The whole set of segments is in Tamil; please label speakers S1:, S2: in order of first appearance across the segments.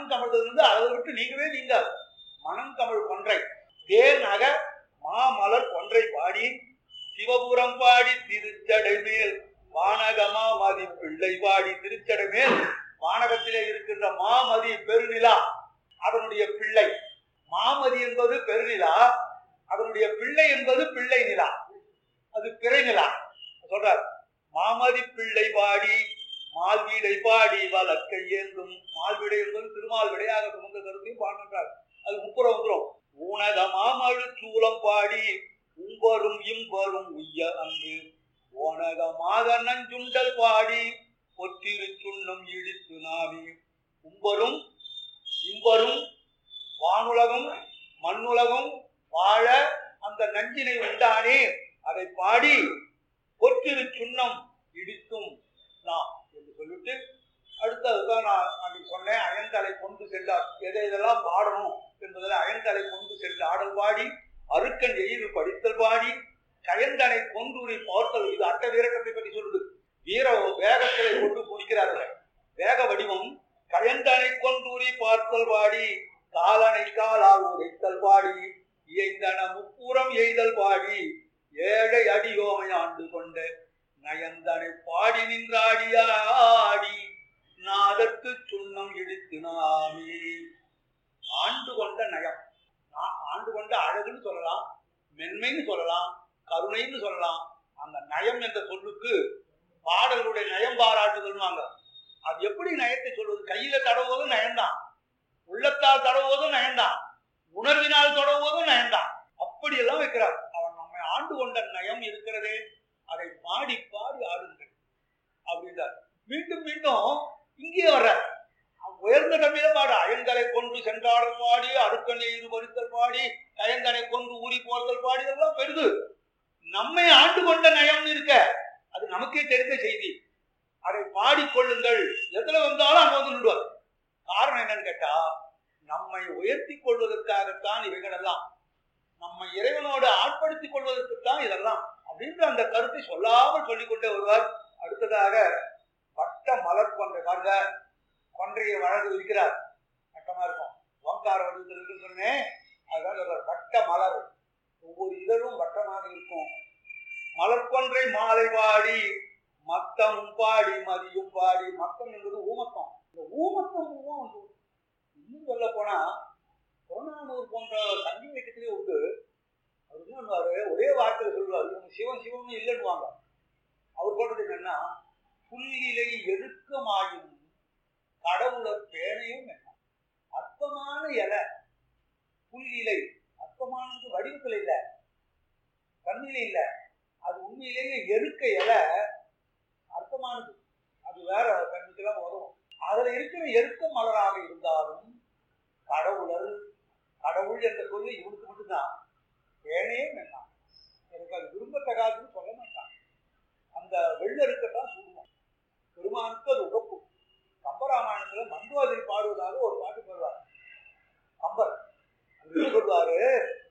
S1: மனம் கமழ்ந்தது வந்து அதை விட்டு நீங்கவே நீங்க மனம் கமழ் கொன்றை தேன் நக மாமலர் கொன்றை பாடி சிவபுரம் பாடி திருச்சடை மேல் வானகமா மதி பிள்ளை பாடி திருச்சடை மேல் வானகத்திலே இருக்கின்ற மாமதி பெருநிலா அதனுடைய பிள்ளை மாமதி என்பது பெருநிலா அதனுடைய பிள்ளை என்பது பிள்ளை நிலா அது பிறை நிலா சொல்றார் மாமதி பிள்ளை பாடி மால்வீடை பாடி வழக்கை ஏந்தும் மால்வீடை என்பது திருமால் விடையாக சுமந்த கருத்தையும் பாடுகின்றார் அது முப்புறம் வந்துடும் ஊனக மாமழு சூலம் பாடி உம்பரும் இம்பரும் உய்ய அங்கு ஓனகமாக நஞ்சுண்டல் பாடி பொத்திரு சுண்ணம் இடித்து நாவி உம்பரும் இம்பரும் வானுலகம் மண்ணுலகம் வாழ அந்த நஞ்சினை உண்டானே அதை பாடி பொற்றிரு சுண்ணம் இடித்தும் நாம் என்று சொல்லிட்டு அடுத்ததுதான் நான் அன்னைக்கு சொன்னேன் அயன்தலை கொண்டு சென்றார் எதை இதெல்லாம் பாடணும் என்பதில் அயன்தலை கொண்டு சென்று ஆடல் பாடி அருக்கன் எயிறு படித்தல் பாடி கயந்தனை கொண்டூரி பார்த்தல் இது அட்ட வீரக்கத்தை பற்றி சொல்லுது வீர வேகத்திலே கொண்டு குடிக்கிறார்கள் வேக வடிவம் கயந்தனை கொண்டூரி பார்த்தல் பாடி காலனை காலால் உரைத்தல் பாடி இயைந்தன முப்புறம் எய்தல் பாடி ஏழை அடியோமை ஆண்டு கொண்ட நயந்தனை பாடி நின்றாடியாடி நாதற்கு சுண்ணம் இடித்து நாமி ஆண்டு கொண்ட நயம் ஆ- ஆண்டு கொண்ட அழகுன்னு சொல்லலாம் மென்மைன்னு சொல்லலாம் கருணைன்னு சொல்லலாம் அந்த நயம் என்ற சொல்லுக்கு பாடலுடைய நயம் பாராட்டுதல்வாங்க அது எப்படி நயத்தை சொல்வது கையில தடவுவதும் நயம்தான் உள்ளத்தால் தடவுவதும் நயம்தான் உணர்வினால் தொடவுவதும் நயம்தான் அப்படியெல்லாம் வைக்கிறார் அவன் நம்மை ஆண்டு கொண்ட நயம் இருக்கிறதே அதை பாடி பாடி ஆடுங்கள் அப்படின்றார் மீண்டும் மீண்டும் இங்கே வர்றார் அவன் உயர்ந்த தன்மையில பாடு அயங்கலை கொண்டு சென்றாடல் பாடி அருக்கனை இருபறித்தல் பாடி கயந்தனை கொண்டு ஊறி போர்த்தல் பாடி இதெல்லாம் பெரிது நம்மை ஆண்டு கொண்ட நயம்னு இருக்க அது நமக்கே தெரிந்த செய்தி அதை பாடிக்கொள்ளுங்கள் எதுல வந்தாலும் அங்க வந்து நின்றுவார் காரணம் என்னன்னு கேட்டா நம்மை உயர்த்தி கொள்வதற்காகத்தான் இவைகள் எல்லாம் நம்மை இறைவனோடு ஆட்படுத்திக் கொள்வதற்குத்தான் இதெல்லாம் அப்படின்ற அந்த கருத்தை சொல்லாமல் சொல்லிக்கொண்டே வருவார் அடுத்ததாக வட்ட மலர் கொன்றை பாருங்க கொன்றையை வழக்கு இருக்கிறார் வட்டமா இருக்கும் ஓங்கார வடிவத்தில் இருக்குன்னு சொன்னேன் அதுதான் சொல்றார் வட்ட மலர் ஒவ்வொரு இதழும் வட்டமாக இருக்கும் மலர் கொன்றை மாலை பாடி மத்தமும் பாடி மதியும் பாடி மத்தம் என்பது ஊமத்தம் இந்த ஊமத்தம் பூவும் வந்து இன்னும் சொல்ல போனா புறநானூர் போன்ற தண்ணி இலக்கியத்திலே உண்டு அவர் என்ன பண்ணுவாரு ஒரே வார்த்தையில சொல்லுவார் இவங்க சிவன் சிவன் இல்லைன்னுவாங்க அவர் சொல்றது என்னன்னா புல்லிலை எருக்கமாயும் கடவுளர் பேணையும் என்ன அற்பமான இலை புல்லிலை அற்பமானது வடிவத்தில் இல்ல கண்ணில இல்ல அது உண்மையிலேயே எருக்க இலை அர்த்தமானது அது வேற கண்ணுக்கெல்லாம் வரும் அதுல இருக்கிற எருக்க மலராக இருந்தாலும் கடவுளர் கடவுள் என்ற சொல்லி இவனுக்கு மட்டும்தான் ஏனே வேண்டாம் எனக்கு அது விரும்பத்தகாதுன்னு சொல்ல மாட்டான் அந்த வெள்ளருக்கத்தான் சொல்லுவான் பெருமானுக்கு அது உகப்பு கம்பராமாயணத்துல மந்துவாதிரி பாடுவதாக ஒரு பாட்டு பாடுவார் கம்பர் அவர் என்ன சொல்லுவாரு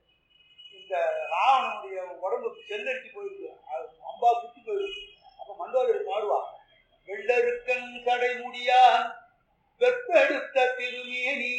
S1: இந்த ராவணனுடைய உடம்புக்கு செல்லடிச்சு போயிருக்கு அது அம்பா குத்தி போயிருக்கு அப்ப மண்டோதரி பாடுவா வெள்ளருக்கன் கடை முடியான் வெப்பெடுத்த திருமேனி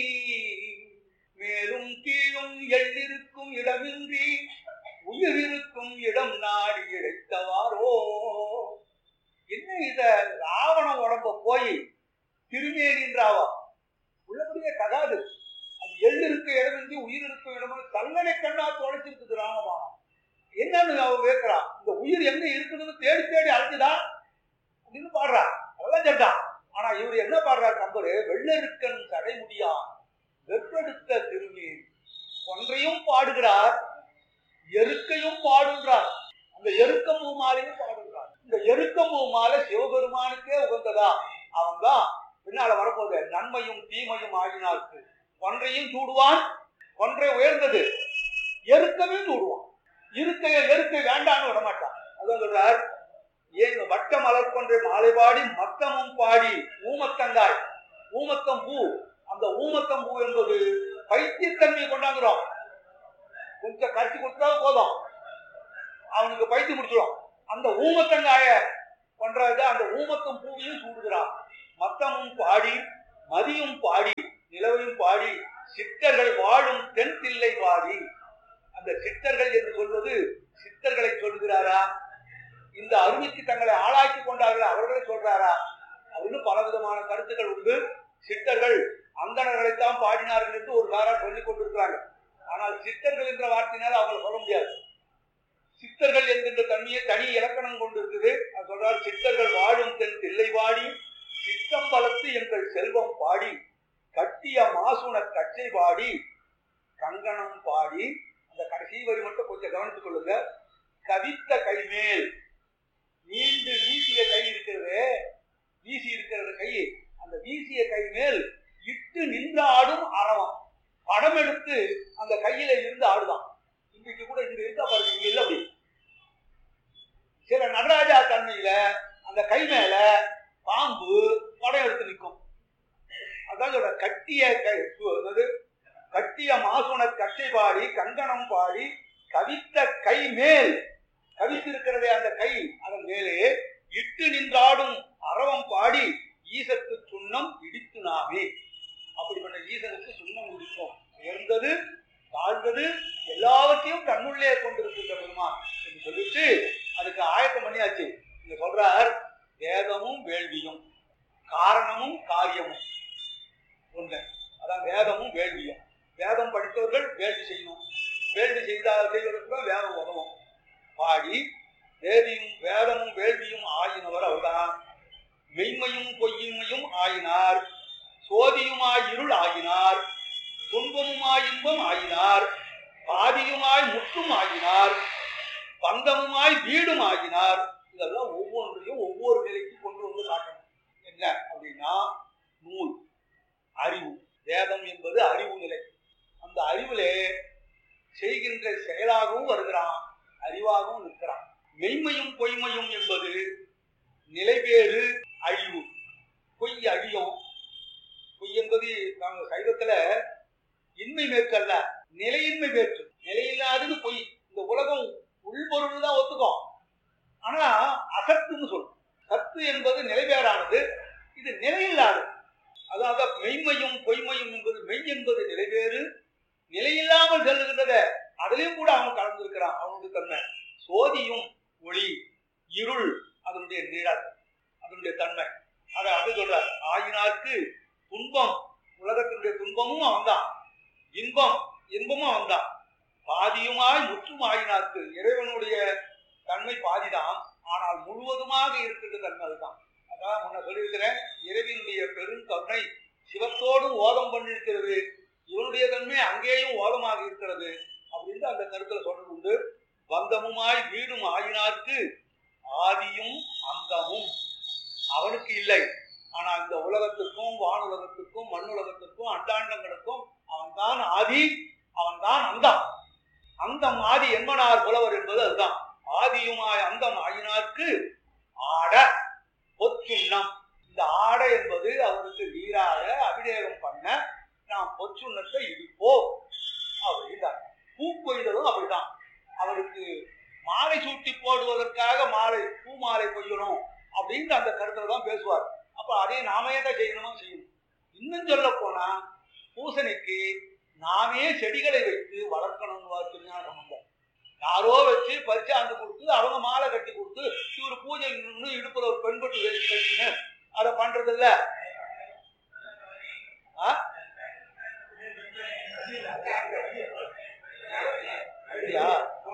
S1: மேலும் கீழும் எள்ளிருக்கும் இடமின்றி உயிரிருக்கும் இடம் நாடி இழைத்தவாரோ என்ன இத ராவண உடம்ப போய் திருமேனின்றாவா உள்ளபடியே தகாது அது எள் இருக்க இடமின்றி உயிர் இருக்கும் இடம் கல்லணை கண்ணா தொலைச்சிருக்குது ராமபானம் என்னன்னு அவ கேட்கிறா இந்த உயிர் எங்க இருக்குதுன்னு தேடி தேடி அழைச்சுதா அப்படின்னு பாடுறா அதெல்லாம் கேட்டா ஆனா இவர் என்ன பாடுறாரு கம்பரு வெள்ளருக்கன் தடை முடியா வெப்பெடுத்த திருமீன் ஒன்றையும் பாடுகிறார் எருக்கையும் பாடுகிறார் அந்த எருக்கம்பூ மாலையும் பாடுகிறார் இந்த எருக்கம்பூ மாலை சிவபெருமானுக்கே உகந்ததா அவன் தான் பின்னால வரப்போகுது நன்மையும் தீமையும் ஆகினார்க்கு ஒன்றையும் சூடுவான் ஒன்றை உயர்ந்தது எருக்கமே சூடுவான் இருக்கைய எருக்கை வேண்டான்னு விட மாட்டான் அதான் சொல்றார் ஏன் வட்ட மலர் கொன்றை மாலை பாடி மத்தமும் பாடி ஊமத்தங்காய் ஊமத்தம் பூ அந்த ஊமத்தம் பூ என்பது பைத்தியத்தன்மையை கொண்டாந்துரும் கொஞ்சம் கடிச்சு கொடுத்தா போதும் அவனுக்கு பைத்தி முடிச்சிடும் அந்த ஊமத்தங்காய கொன்றது அந்த ஊமத்தம் பூவையும் சூடுகிறான் மத்தமும் பாடி மதியும் பாடி பாடி சித்தர்கள் வாழும் தென் தில்லை பாடி அந்த சித்தர்கள் என்று சொல்வது சித்தர்களை சொல்கிறாரா இந்த அருமைக்கு தங்களை ஆளாக்கி கொண்டார்கள் அவர்களை சொல்றாரா அப்படின்னு பல விதமான கருத்துக்கள் உண்டு சித்தர்கள் அந்தணர்களைத்தான் பாடினார்கள் என்று ஒரு சாரா சொல்லிக் கொண்டிருக்கிறாங்க ஆனால் சித்தர்கள் என்ற வார்த்தையினால் அவங்களை சொல்ல முடியாது சித்தர்கள் என்கின்ற தன்மையை தனி இலக்கணம் கொண்டிருக்குது அது சொல்றார் சித்தர்கள் வாழும் தென் தில்லை பாடி சித்தம் பலத்து எங்கள் செல்வம் பாடி கட்டிய மாசுன கச்சை பாடி கங்கணம் பாடி அந்த கடைசி வரி மட்டும் கொஞ்சம் கவனித்துக் கொள்ளுங்க கவித்த கைமேல் நீண்டு வீசிய கை இருக்கிறது வீசி இருக்கிறது கை அந்த வீசிய கை மேல் இட்டு நின்று ஆடும் அரவம் படம் எடுத்து அந்த கையில இருந்து ஆடுதான் இன்றைக்கு கூட இங்க இருக்கா பாருங்க இங்க இல்ல அப்படி சில நடராஜா தன்மையில அந்த கை மேல பாம்பு படம் எடுத்து நிற்கும் அதான் சொல்ற கட்டிய கை அதாவது கட்டிய மாசுன கச்சை பாடி கங்கணம் பாடி கவித்த கை மேல் கவித்திருக்கிறதே அந்த கை அதன் மேலே இட்டு நின்றாடும் அரவம் பாடி ஈசத்து சுண்ணம் இடித்து நாமே அப்படிப்பட்ட ஈசனுக்கு சுண்ணம் இடிக்கும் உயர்ந்தது தாழ்ந்தது எல்லாவற்றையும் தன்னுள்ளே கொண்டிருக்கின்ற பெருமான் என்று சொல்லிட்டு அதுக்கு ஆயத்தம் பண்ணியாச்சு இங்க சொல்றார் வேதமும் வேள்வியும் காரணமும் காரியமும் ஒன்று அதான் வேதமும் வேள்வியும் வேதம் படித்தவர்கள் வேள்வி செய்யணும் வேள்வி செய்தால் செய்வதற்கு தான் வேதம் உதவும் பாடி வேதியும் வேதமும் வேள்வியும் ஆயினவர் அவர்தான் மெய்மையும் பொய்மையும் ஆயினார் சோதியுமாய் இருள் ஆயினார் துன்பமுமாய் இன்பம் ஆயினார் பாதியுமாய் முற்றும் ஆகினார் பந்தமுமாய் வீடும் ஆகினார் இதெல்லாம் ஒவ்வொன்றையும் ஒவ்வொரு நிலைக்கு கொண்டு வந்து காட்டணும் என்ன அப்படின்னா நூல் அறிவு வேதம் என்பது அறிவு நிலை அந்த அறிவிலே செய்கின்ற செயலாகவும் வருகிறான் அறிவாகவும் நிற்கிறான் மெய்மையும் பொய்மையும் என்பது நிலைபேறு அழிவு பொய் அழியும் பொய் என்பது நாங்கள் சைவத்துல இன்மை மேற்கல்ல நிலையின்மை மேற்று நிலையில்லாதது பொய் இந்த உலகம் உள்பொருள் தான் ஒத்துக்கும் ஆனா அசத்துன்னு சொல்லும் சத்து என்பது நிலைபேறானது இது நிலையில்லாதது அதாவது மெய்மையும் பொய்மையும் என்பது மெய் என்பது நிலைபேறு நிலையில்லாமல் செல்லுகின்றத அதிலையும் கூட அவன் கலந்திருக்கிறான் அவனுடைய தன்மை சோதியும் ஒளி இருள் அதனுடைய நிழல் அதனுடைய தன்மை அதை அது சொல்றார் ஆயினார்க்கு துன்பம் உலகத்தினுடைய துன்பமும் அவன்தான் இன்பம் இன்பமும் அவன்தான் பாதியுமாய் முற்றும் ஆயினார்க்கு இறைவனுடைய தன்மை பாதிதான் ஆனால் முழுவதுமாக இருக்கின்ற தன்மை அதுதான் அதான் முன்ன சொல்லியிருக்கிறேன் இறைவனுடைய பெருங்கருணை சிவத்தோடும் ஓதம் பண்ணிருக்கிறது இவனுடைய தன்மை அங்கேயும் ஓதமாக இருக்கிறது அப்படின்னு அந்த கருத்துல சொல்றது உண்டு பந்தமுமாய் வீடும் ஆயினார்க்கு ஆதியும் அந்தமும் அவனுக்கு இல்லை ஆனா இந்த உலகத்துக்கும் வானுலகத்துக்கும் மண்ணுலகத்துக்கும் அண்டாண்டங்களுக்கும் அவன்தான் ஆதி அவன்தான் அந்தம் அந்தம் ஆதி என்மனார் புலவர் என்பது அதுதான் ஆதியுமாய் அந்தம் ஆயினார்க்கு ஆட பொச்சுண்ணம் இந்த ஆட என்பது அவருக்கு நீராக அபிஷேகம் பண்ண நாம் பொச்சுண்ணத்தை இடிப்போம் அப்படின்றார் பூ கொய்தலும் அப்படிதான் அவருக்கு மாலை சூட்டி போடுவதற்காக மாலை பூ மாலை கொய்யணும் அப்படின்ட்டு அந்த கருத்துல தான் பேசுவார் அப்ப அதே நாமே தான் செய்யணுமா செய்யணும் இன்னும் சொல்ல போனா பூசணிக்கு நாமே செடிகளை வைத்து வளர்க்கணும்னு திருஞான சம்பந்தம் யாரோ வச்சு பறிச்சாந்து கொடுத்து அவங்க மாலை கட்டி கொடுத்து இவர் பூஜை நின்று இடுப்புல ஒரு பெண்பட்டு வேஸ்ட் கட்டின்னு அதை பண்றது இல்ல ஆ? அப்படியா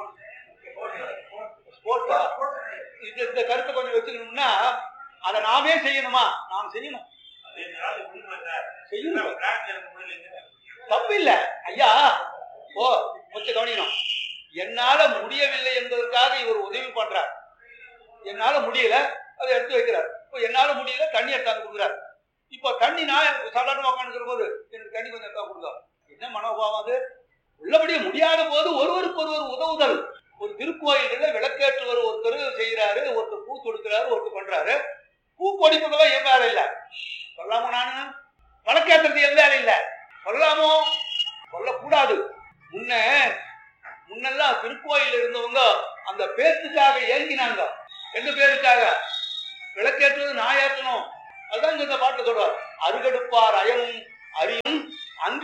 S1: ஸ்போர்ட்ஸா இது இந்த கருத்தை கொஞ்சம் வச்சுக்கணும்னா அதை நாமே செய்யணுமா நாம் செய்யணும் செய்யணும் தப்பு இல்ல ஐயா ஓ கொஞ்சம் கவனிக்கணும் என்னால முடியவில்லை என்பதற்காக இவர் உதவி பண்றார் என்னால முடியல அதை எடுத்து வைக்கிறார் இப்போ என்னால முடியல தண்ணி எடுத்தாந்து கொடுக்குறார் இப்போ தண்ணி நான் சாதாரண உட்காந்துக்கிற போது எனக்கு தண்ணி கொஞ்சம் எடுத்தா கொடுங்க என்ன மனோபாவம் அது உள்ளபடியே முடியாத போது ஒருவருக்கு ஒருவர் உதவுதல் ஒரு திருக்கோயில்கள்ல விளக்கேற்றுவர் ஒருத்தர் செய்யறாரு ஒருத்தர் பூ தொடுக்கிறாரு ஒருத்தர் பண்றாரு பூ பொடிப்பதெல்லாம் என் வேலை இல்ல சொல்லாம நானு விளக்கேற்றுறது என் வேலை இல்ல சொல்லாமோ சொல்லக்கூடாது முன்ன முன்னெல்லாம் திருக்கோயில் இருந்தவங்க அந்த பேத்துக்காக ஏங்கினாங்க எந்த பேருக்காக விளக்கேற்றுவது நான் ஏற்றணும் அதுதான் இந்த பாட்டு சொல்றார் அருகடுப்பார் அயனும் அறியும் அன்றி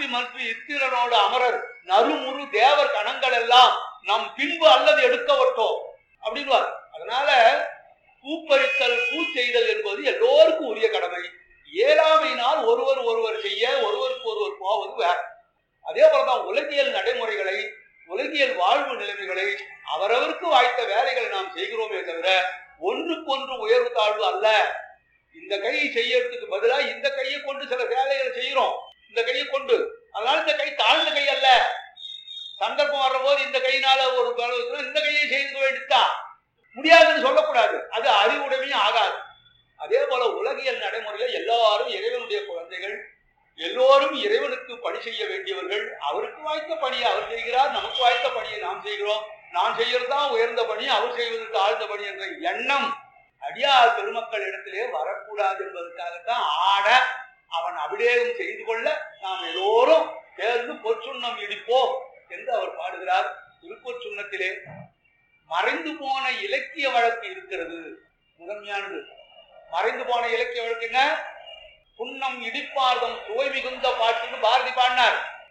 S1: அருவி மற்றும் இத்திரனோடு அமரர் நறுமுறு தேவர் கணங்கள் எல்லாம் நம் பின்பு அல்லது எடுக்கவட்டோம் அப்படின்வார் அதனால பூப்பறித்தல் பூ செய்தல் என்பது எல்லோருக்கும் உரிய கடமை இயலாமையினால் ஒருவர் ஒருவர் செய்ய ஒருவருக்கு ஒருவர் போவது வேற அதே போலதான் உலகியல் நடைமுறைகளை உலகியல் வாழ்வு நிலைமைகளை அவரவருக்கு வாய்த்த வேலைகளை நாம் செய்கிறோமே தவிர ஒன்றுக்கொன்று உயர்வு தாழ்வு அல்ல இந்த கையை செய்யறதுக்கு பதிலா இந்த கையை கொண்டு சில வேலைகளை செய்யறோம் இந்த கையை கொண்டு அதனால இந்த கை தாழ்ந்த கை அல்ல சந்தர்ப்பம் வர்ற போது இந்த கையினால ஒரு வேலை வைக்கிறோம், இந்த கையை செய்து வேண்டித்தான் முடியாதுன்னு சொல்லக்கூடாது அது அறிவுடைமையும் ஆகாது அதே போல உலகியல் நடைமுறையில எல்லாரும் இறைவனுடைய குழந்தைகள் எல்லோரும் இறைவனுக்கு பணி செய்ய வேண்டியவர்கள் அவருக்கு வாய்த்த பணியை அவர் செய்கிறார் நமக்கு வாய்த்த பணியை நாம் செய்கிறோம் நான் செய்யறது தான் உயர்ந்த பணி அவர் செய்வது தாழ்ந்த பணி என்ற எண்ணம் அடியார் பெருமக்கள் இடத்திலே வரக்கூடாது என்பதற்காகத்தான் ஆட அவன் அபிடேகம் செய்து கொள்ள நாம் எல்லோரும் சேர்ந்து பொற்சுண்ணம் இடிப்போம் என்று அவர் பாடுகிறார் திருப்பொற்சுண்ணத்திலே மறைந்து போன இலக்கிய வழக்கு இருக்கிறது முதன்மையானது மறைந்து போன இலக்கிய வழக்கு என்ன புன்னம் இடிப்பார்தம் சுவை மிகுந்த பாட்டுன்னு பாரதி பாடினார்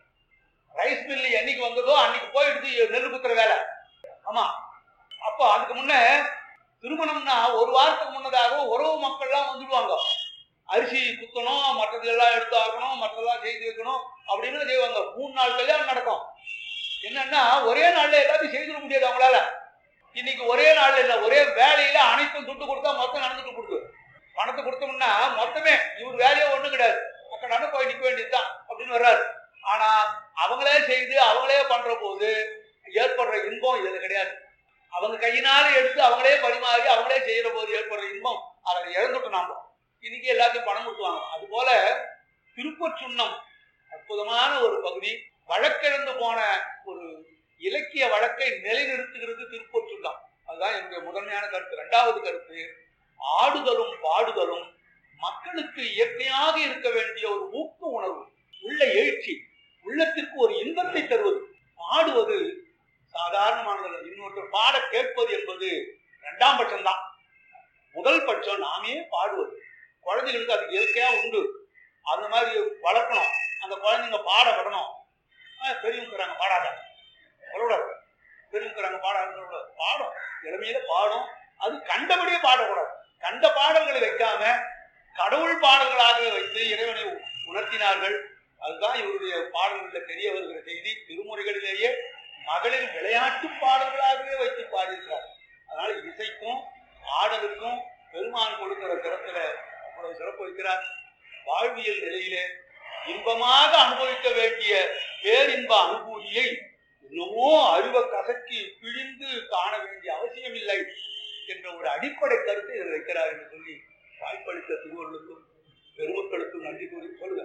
S1: ரைஸ் மில்லு என்னைக்கு வந்ததோ அன்னைக்கு போயிடுது நெல் குத்துற வேலை ஆமா அப்போ அதுக்கு முன்ன திருமணம்னா ஒரு வாரத்துக்கு முன்னதாக உறவு மக்கள்லாம் வந்துடுவாங்க அரிசி குத்தணும் மற்றது எல்லாம் எடுத்து ஆக்கணும் மற்றதெல்லாம் செய்து வைக்கணும் அப்படின்னு செய்வாங்க மூணு நாள் கல்யாணம் நடக்கும் என்னன்னா ஒரே நாள்ல எல்லாத்தையும் செய்திட முடியாது அவங்களால இன்னைக்கு ஒரே நாள்ல இல்ல ஒரே வேலையில அனைத்தும் துட்டு கொடுத்தா மொத்தம் நடந்துட்டு கொடுக்கு பணத்தை கொடுத்தோம்னா மொத்தமே இவர் வேலையே ஒண்ணும் கிடையாது அக்கடான போய் நிக்க வேண்டியதுதான் அப்படின்னு வர்றாரு ஆனா அவங்களே செய்து அவங்களே பண்ற போது ஏற்படுற இன்பம் இதுல கிடையாது அவங்க கையினால எடுத்து அவங்களே பரிமாறி அவங்களே செய்யற போது ஏற்படுற இன்பம் அதை இழந்துட்டோம் நாம இன்னைக்கு எல்லாத்தையும் பணம் கொடுத்துவாங்க அது போல திருப்பச் சுண்ணம் அற்புதமான ஒரு பகுதி வழக்கிழந்து போன ஒரு இலக்கிய வழக்கை நிலைநிறுத்துகிறது திருப்பச் சுண்ணம் அதுதான் என்னுடைய முதன்மையான கருத்து இரண்டாவது கருத்து ஆடுதலும் பாடுதலும் மக்களுக்கு இயற்கையாக இருக்க வேண்டிய ஒரு ஊக்க உணர்வு உள்ள எழுச்சி உள்ளத்திற்கு ஒரு இன்பத்தை தருவது பாடுவது சாதாரணமானது இன்னொருத்தர் பாட கேட்பது என்பது இரண்டாம் பட்சம்தான் முதல் பட்சம் நாமே பாடுவது குழந்தைகளுக்கு அது இயற்கையா உண்டு அந்த மாதிரி வளர்க்கணும் அந்த குழந்தைங்க பாட விடணும் ஆஹ் பெரியவங்கிறாங்க பாடாத சொல்லக்கூடாது பெரியவங்கிறாங்க பாடாத சொல்லக்கூடாது பாடும் இளமையில பாடும் அது கண்டபடியே பாடக்கூடாது கண்ட பாடல்களை வைக்காம கடவுள் பாடல்களாக வைத்து இறைவனை உணர்த்தினார்கள் அதுதான் இவருடைய பாடல்களில் தெரிய வருகிற செய்தி திருமுறைகளிலேயே மகளிர் விளையாட்டு பாடல்களாகவே வைத்து பாடியிருக்கிறார் அதனால இசைக்கும் ஆடலுக்கும் பெருமான் கொடுக்கிற சிறப்புல அவ்வளவு சிறப்பு வைக்கிறார் வாழ்வியல் நிலையிலே இன்பமாக அனுபவிக்க வேண்டிய பேரின்ப அனுபூதியை இன்னமோ அறிவ கசக்கி பிழிந்து காண வேண்டிய அவசியம் இல்லை என்ற ஒரு அடிப்படை கருத்தை இதில் வைக்கிறார் என்று சொல்லி வாய்ப்பளித்த திருவள்ளுக்கும் பெருமக்களுக்கும் நன்றி கூறி சொல்லுங்க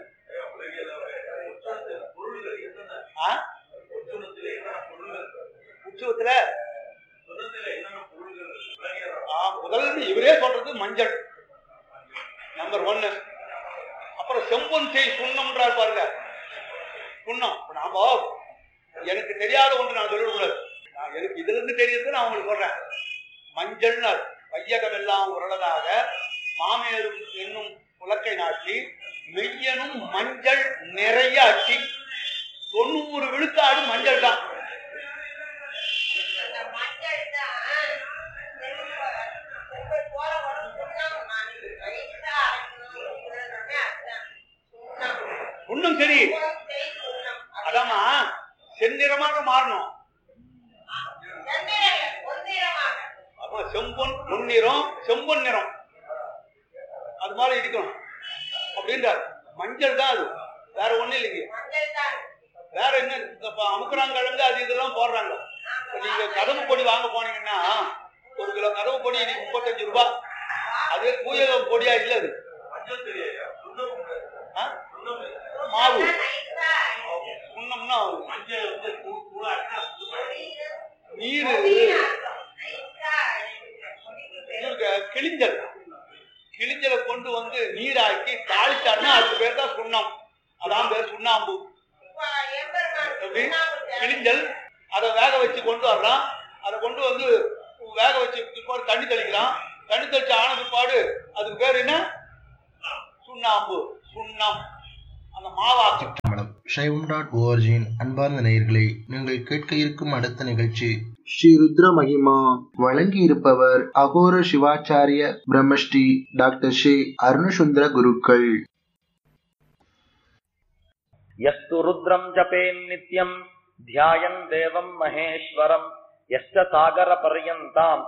S1: ஆ? உற்சவத்துல ஆ, முதல்ல இவரே சொல்றது மஞ்சள் நம்பர் ஒன்னு அப்புறம் செம்பொன் செய் சுண்ணம்ன்றார் பாருங்க சுண்ணம் இப்ப நாம எனக்கு தெரியாத ஒன்று நான் சொல்லக்கூடாது நான் எனக்கு இதுல இருந்து தெரியுது நான் உங்களுக்கு சொல்றேன் மஞ்சள்னார் வையகம் எல்லாம் உரளதாக மாமேரும் என்னும் புலக்கை நாட்டி மெய்யனும் மஞ்சள் நிறைய அட்டி தொண்ணூறு விழுக்காடு மஞ்சள் தான்
S2: அந்த மஞ்சள் தான் உங்கள் போல வரும் சுண்ணாம்பு மாதிரி லைட்டா அரைக்கணும் இருக்கிறதுமே அதுதான் சுண்ணாம்பு
S1: ஒன்றும் சரி
S2: பூசை சுண்ணம்
S1: அதாம்மா செந்நிறமாக மாறணும்
S2: செந்நிறம் பொன்னிறமாக
S1: அப்ப செம்பொன் பொன்னிறம் செம்பொன் நிறம் அது மாதிரி இருக்கணும் அப்படின்றார் மஞ்சள் தான் அது வேற ஒண்ணும் இல்லைங்க
S2: மஞ்சள் தான்
S1: வேற என்ன இப்ப அமுக்குறாங்கிழங்கு அது இதெல்லாம் போடுறாங்க இப்ப நீங்க கதவு பொடி வாங்க போனீங்கன்னா ஒரு கிலோ கதவு பொடி இன்னைக்கு முப்பத்தஞ்சு ரூபாய் அதே பூயகம் பொடியா இல்ல அது ஆ? மாவு
S2: நைஸா
S1: சுண்ணம்னா நீர்
S2: நைஸா
S1: இவருக்கு கிளிஞ்சல் கிளிஞ்சலை கொண்டு வந்து நீராக்கி தாளிச்சாருன்னா அதுக்கு பேர் தான் சுண்ணம் அதான் பேர் சுண்ணாம்பு எப்படி கிளிஞ்சல் அதை வேக வச்சு கொண்டு வர்றான் அதை கொண்டு வந்து வேக வச்சு பிற்பாடு தண்ணி தெளிக்கிறான் தண்ணி தெளிச்சு ஆன பிற்பாடு அதுக்கு பேர் என்ன சுண்ணாம்பு சுண்ணம் அந்த மாவாக்கு
S3: திருச்சிற்றம்பலம் சைவம் டாட் ஓஆர்ஜியின் அன்பார்ந்த நேயர்களே நீங்கள் கேட்க இருக்கும் அடுத்த நிகழ்ச்சி ஸ்ரீ ருத்ர மகிமா வழங்கி இருப்பவர் அகோர சிவாச்சாரிய பிரம்மஸ்ரீ டாக்டர் ஸ்ரீ அருணசுந்தர குருக்கள்
S4: यस्तु रुद्रम् जपेन्नित्यम् ध्यायन् देवम् महेश्वरम् यश्च सागरपर्यन्ताम्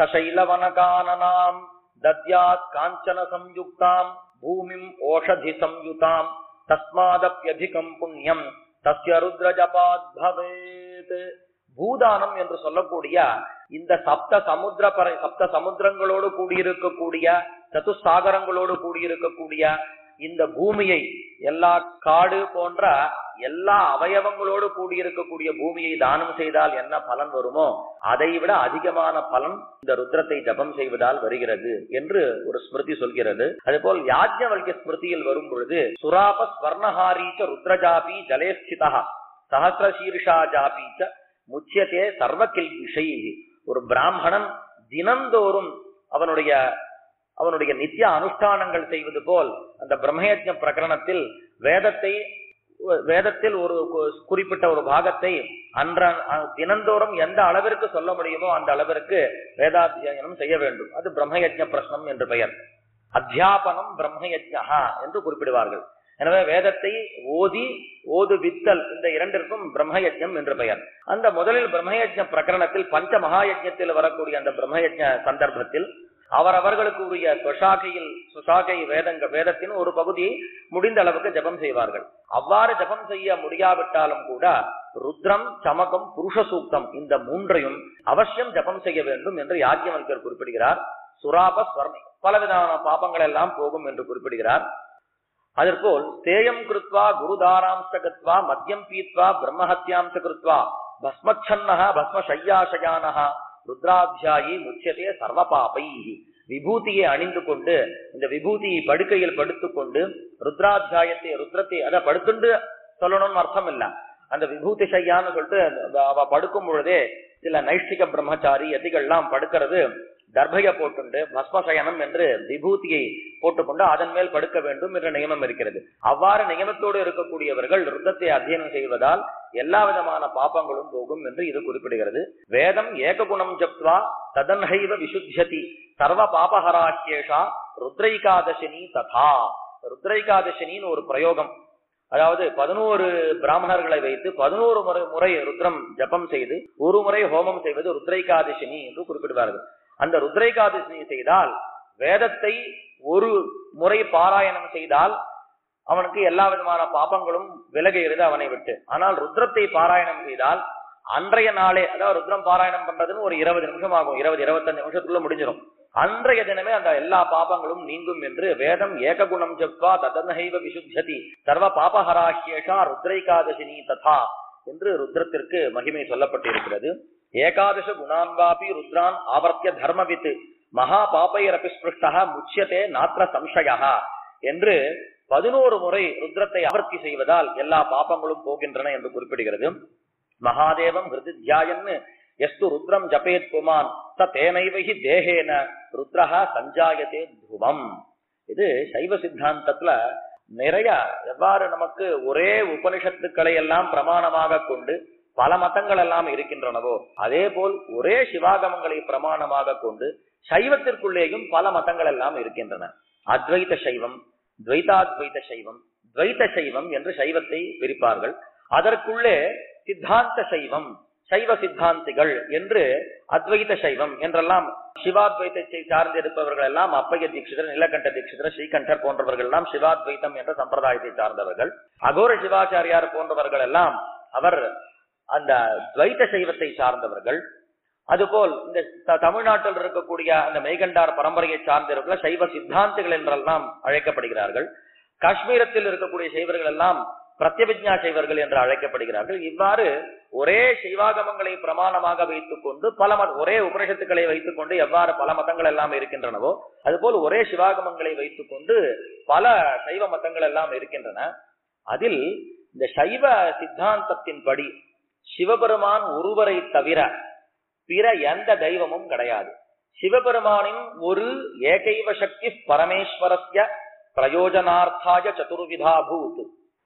S4: सशैलवनकाननाम् दद्यात् काञ्चन संयुक्ताम् भूमिम् ओषधि संयुताम् तस्मादप्यधिकम् पुण्यम् தஸ்ய ருத்ர ஜபாத் பவேத் பூதானம் என்று சொல்லக்கூடிய இந்த சப்த சமுத்திர பரை சப்த சமுத்திரங்களோடு கூடியிருக்கக்கூடிய சதுசாகரங்களோடு கூடியிருக்கக்கூடிய இந்த பூமியை எல்லா காடு போன்ற எல்லா அவயவங்களோடு கூடியிருக்கக்கூடிய பூமியை தானம் செய்தால் என்ன பலன் வருமோ அதை விட அதிகமான பலன் இந்த ருத்ரத்தை ஜபம் செய்வதால் வருகிறது என்று ஒரு ஸ்மிருதி சொல்கிறது அதுபோல் யாஜ்ஞவல்ய ஸ்மிருதியில் வரும் பொழுது சுராப ஸ்வர்ணஹாரீச்ச ருத்ரஜாபி ஜலேஸ்திதா சஹசிர சீர்ஷா ஜாபீச்ச முச்சியத்தே சர்வ கில்பிஷை ஒரு பிராமணன் தினந்தோறும் அவனுடைய அவனுடைய நித்திய அனுஷ்டானங்கள் செய்வது போல் அந்த பிரம்மயஜ்ஞ பிரகரணத்தில் வேதத்தை வேதத்தில் ஒரு கு- குறிப்பிட்ட ஒரு பாகத்தை அன்ற அ- தினந்தோறும் எந்த அளவிற்கு சொல்ல முடியுமோ அந்த அளவிற்கு வேதாத்தியனம் செய்ய வேண்டும் அது பிரம்மயஜ்ஞ பிரശ്னம் என்று பெயர் அத்தியாபனம் பிரம்மயஜ்ஞா என்று குறிப்பிடுவார்கள் எனவே வேதத்தை ஓதி ஓது வித்தல் இந்த இரண்டிற்கும் பிரம்மயஜ்ஞம் என்று பெயர் அந்த முதலில் பிரம்மயஜ்ஞ பிரகரணத்தில் பஞ்ச மகாயஜ்ஞத்தில் வரக்கூடிய அந்த பிரம்மயஜ்ஞ சந்தர்ப்பத்தில் அவரவர்களுக்கு உரிய சுஷாகையில் சுஷாகை வேதங்க வேதத்தின் ஒரு பகுதியை முடிந்த அளவுக்கு ஜெபம் செய்வார்கள் அவ்வாறு ஜெபம் செய்ய முடியாவிட்டாலும் கூட ருத்ரம் சமகம் புருஷ சூக்தம் இந்த மூன்றையும் அவசியம் ஜெபம் செய்ய வேண்டும் என்று யாஜ்யவல்கர் குறிப்பிடுகிறார் சுராப ஸ்வர்ணை பலவிதமான பாபங்கள் எல்லாம் போகும் என்று குறிப்பிடுகிறார் அதற்போல் தேயம் கிருத்வா குருதாராம்சகத்வா மத்தியம் பீத்வா பிரம்மஹத்யாம்ச கிருத்வா பஸ்மச்சன்னஹ பஸ்ம சையாசயானஹ ருத்ராத்தியாயி முச்சியதே சர்வ பாபை விபூதியை அணிந்து கொண்டு இந்த விபூதியை படுக்கையில் படுத்துக்கொண்டு ருத்ராத்தியாயத்தை ருத்ரத்தை அத படுத்துண்டு சொல்லணும்னு அர்த்தம் இல்ல அந்த விபூதி சையான்னு சொல்லிட்டு அந்த அவ படுக்கும் பொழுதே சில நைஷ்டிக பிரம்மச்சாரி எதிகள்லாம் படுக்கிறது தர்பைய போட்டுண்டு பஸ்மசயனம் என்று விபூதியை போட்டுக்கொண்டு அதன் மேல் படுக்க வேண்டும் என்ற நியமம் இருக்கிறது அவ்வாறு நியமத்தோடு இருக்கக்கூடியவர்கள் ருத்தத்தை அத்தியனம் செய்வதால் எல்லா விதமான பாப்பங்களும் போகும் என்று இது குறிப்பிடுகிறது வேதம் ஏககுணம் ஜப்த்வா ததன்ஹைவ விசுத்தியதி சர்வ பாபஹராக்கியேஷா ருத்ரைகாதசினி ததா ருத்ரைகாதசினின்னு ஒரு பிரயோகம் அதாவது பதினோரு பிராமணர்களை வைத்து பதினோரு முறை முறை ருத்ரம் ஜபம் செய்து ஒரு முறை ஹோமம் செய்வது ருத்ரைகாதசினி என்று குறிப்பிடுவார்கள் அந்த ருத்ரைகாதசினி செய்தால் வேதத்தை ஒரு முறை பாராயணம் செய்தால் அவனுக்கு எல்லா விதமான பாபங்களும் விலகுகிறது அவனை விட்டு ஆனால் ருத்ரத்தை பாராயணம் செய்தால் அன்றைய நாளே அதாவது ருத்ரம் பாராயணம் பண்றதுன்னு ஒரு இருபது நிமிஷம் ஆகும் இருபது இருபத்தஞ்சு நிமிஷத்துக்குள்ள முடிஞ்சிடும் அன்றைய தினமே அந்த எல்லா பாபங்களும் நீங்கும் என்று வேதம் ஏககுணம் ஜப்வா ததன்ஹைவ விசுத்தியதி சர்வ பாபஹராஹ்யேஷா ருத்ரைகாதசினி ததா என்று ருத்ரத்திற்கு மகிமை சொல்லப்பட்டிருக்கிறது ஏகாதச குணான்வாபி ருத்ரான் ஆவர்த்திய தர்மவித் மகா பாபைரபி ஸ்பிருஷ்டா முச்சியதே நாத்திர சம்சயா என்று பதினோரு முறை ருத்ரத்தை ஆவர்த்தி செய்வதால் எல்லா பாபங்களும் போகின்றன என்று குறிப்பிடுகிறது மகாதேவம் ஹிருதி தியாயன்னு எஸ்து ருத்ரம் ஜபேத் புமான் ச தேனைவகி தேகேன ருத்ரஹா சஞ்சாயத்தே துவம் இது சைவ சித்தாந்தத்துல நிறைய எவ்வாறு நமக்கு ஒரே உபனிஷத்துக்களை எல்லாம் பிரமாணமாக கொண்டு பல மதங்கள் எல்லாம் இருக்கின்றனவோ அதே போல் ஒரே சிவாகமங்களை பிரமாணமாக கொண்டு சைவத்திற்குள்ளேயும் பல மதங்கள் எல்லாம் இருக்கின்றன அத்வைத சைவம் துவைதாத்வைத சைவம் துவைத சைவம் என்று சைவத்தை பிரிப்பார்கள் அதற்குள்ளே சித்தாந்த சைவம் சைவ சித்தாந்திகள் என்று அத்வைத சைவம் என்றெல்லாம் சிவாத்வைதத்தை சார்ந்திருப்பவர்கள் எல்லாம் அப்பைய தீட்சிதர் நிலகண்ட தீட்சிதர் ஸ்ரீகண்டர் போன்றவர்கள் எல்லாம் சிவாத்வைத்தம் என்ற சம்பிரதாயத்தை சார்ந்தவர்கள் அகோர சிவாச்சாரியார் போன்றவர்கள் எல்லாம் அவர் அந்த துவைத சைவத்தை சார்ந்தவர்கள் அதுபோல் இந்த த- தமிழ்நாட்டில் இருக்கக்கூடிய அந்த மெய்கண்டார் பரம்பரையை சார்ந்தவர்கள் சைவ சித்தாந்திகள் என்றெல்லாம் அழைக்கப்படுகிறார்கள் காஷ்மீரத்தில் இருக்கக்கூடிய சைவர்கள் எல்லாம் பிரத்யபிஜா சைவர்கள் என்று அழைக்கப்படுகிறார்கள் இவ்வாறு ஒரே சைவாகமங்களை பிரமாணமாக வைத்துக் கொண்டு பல மத ஒரே உபனிஷத்துக்களை வைத்துக் கொண்டு எவ்வாறு பல மதங்கள் எல்லாம் இருக்கின்றனவோ அதுபோல் ஒரே சிவாகமங்களை வைத்துக் கொண்டு பல சைவ மதங்கள் எல்லாம் இருக்கின்றன அதில் இந்த சைவ சித்தாந்தத்தின்படி சிவபெருமான் ஒருவரை தவிர பிற எந்த தெய்வமும் கிடையாது சிவபெருமானின் ஒரு ஏகைவ சக்தி பரமேஸ்வரஸ்ய பிரயோஜனார்த்தாய சதுர்விதா பூத்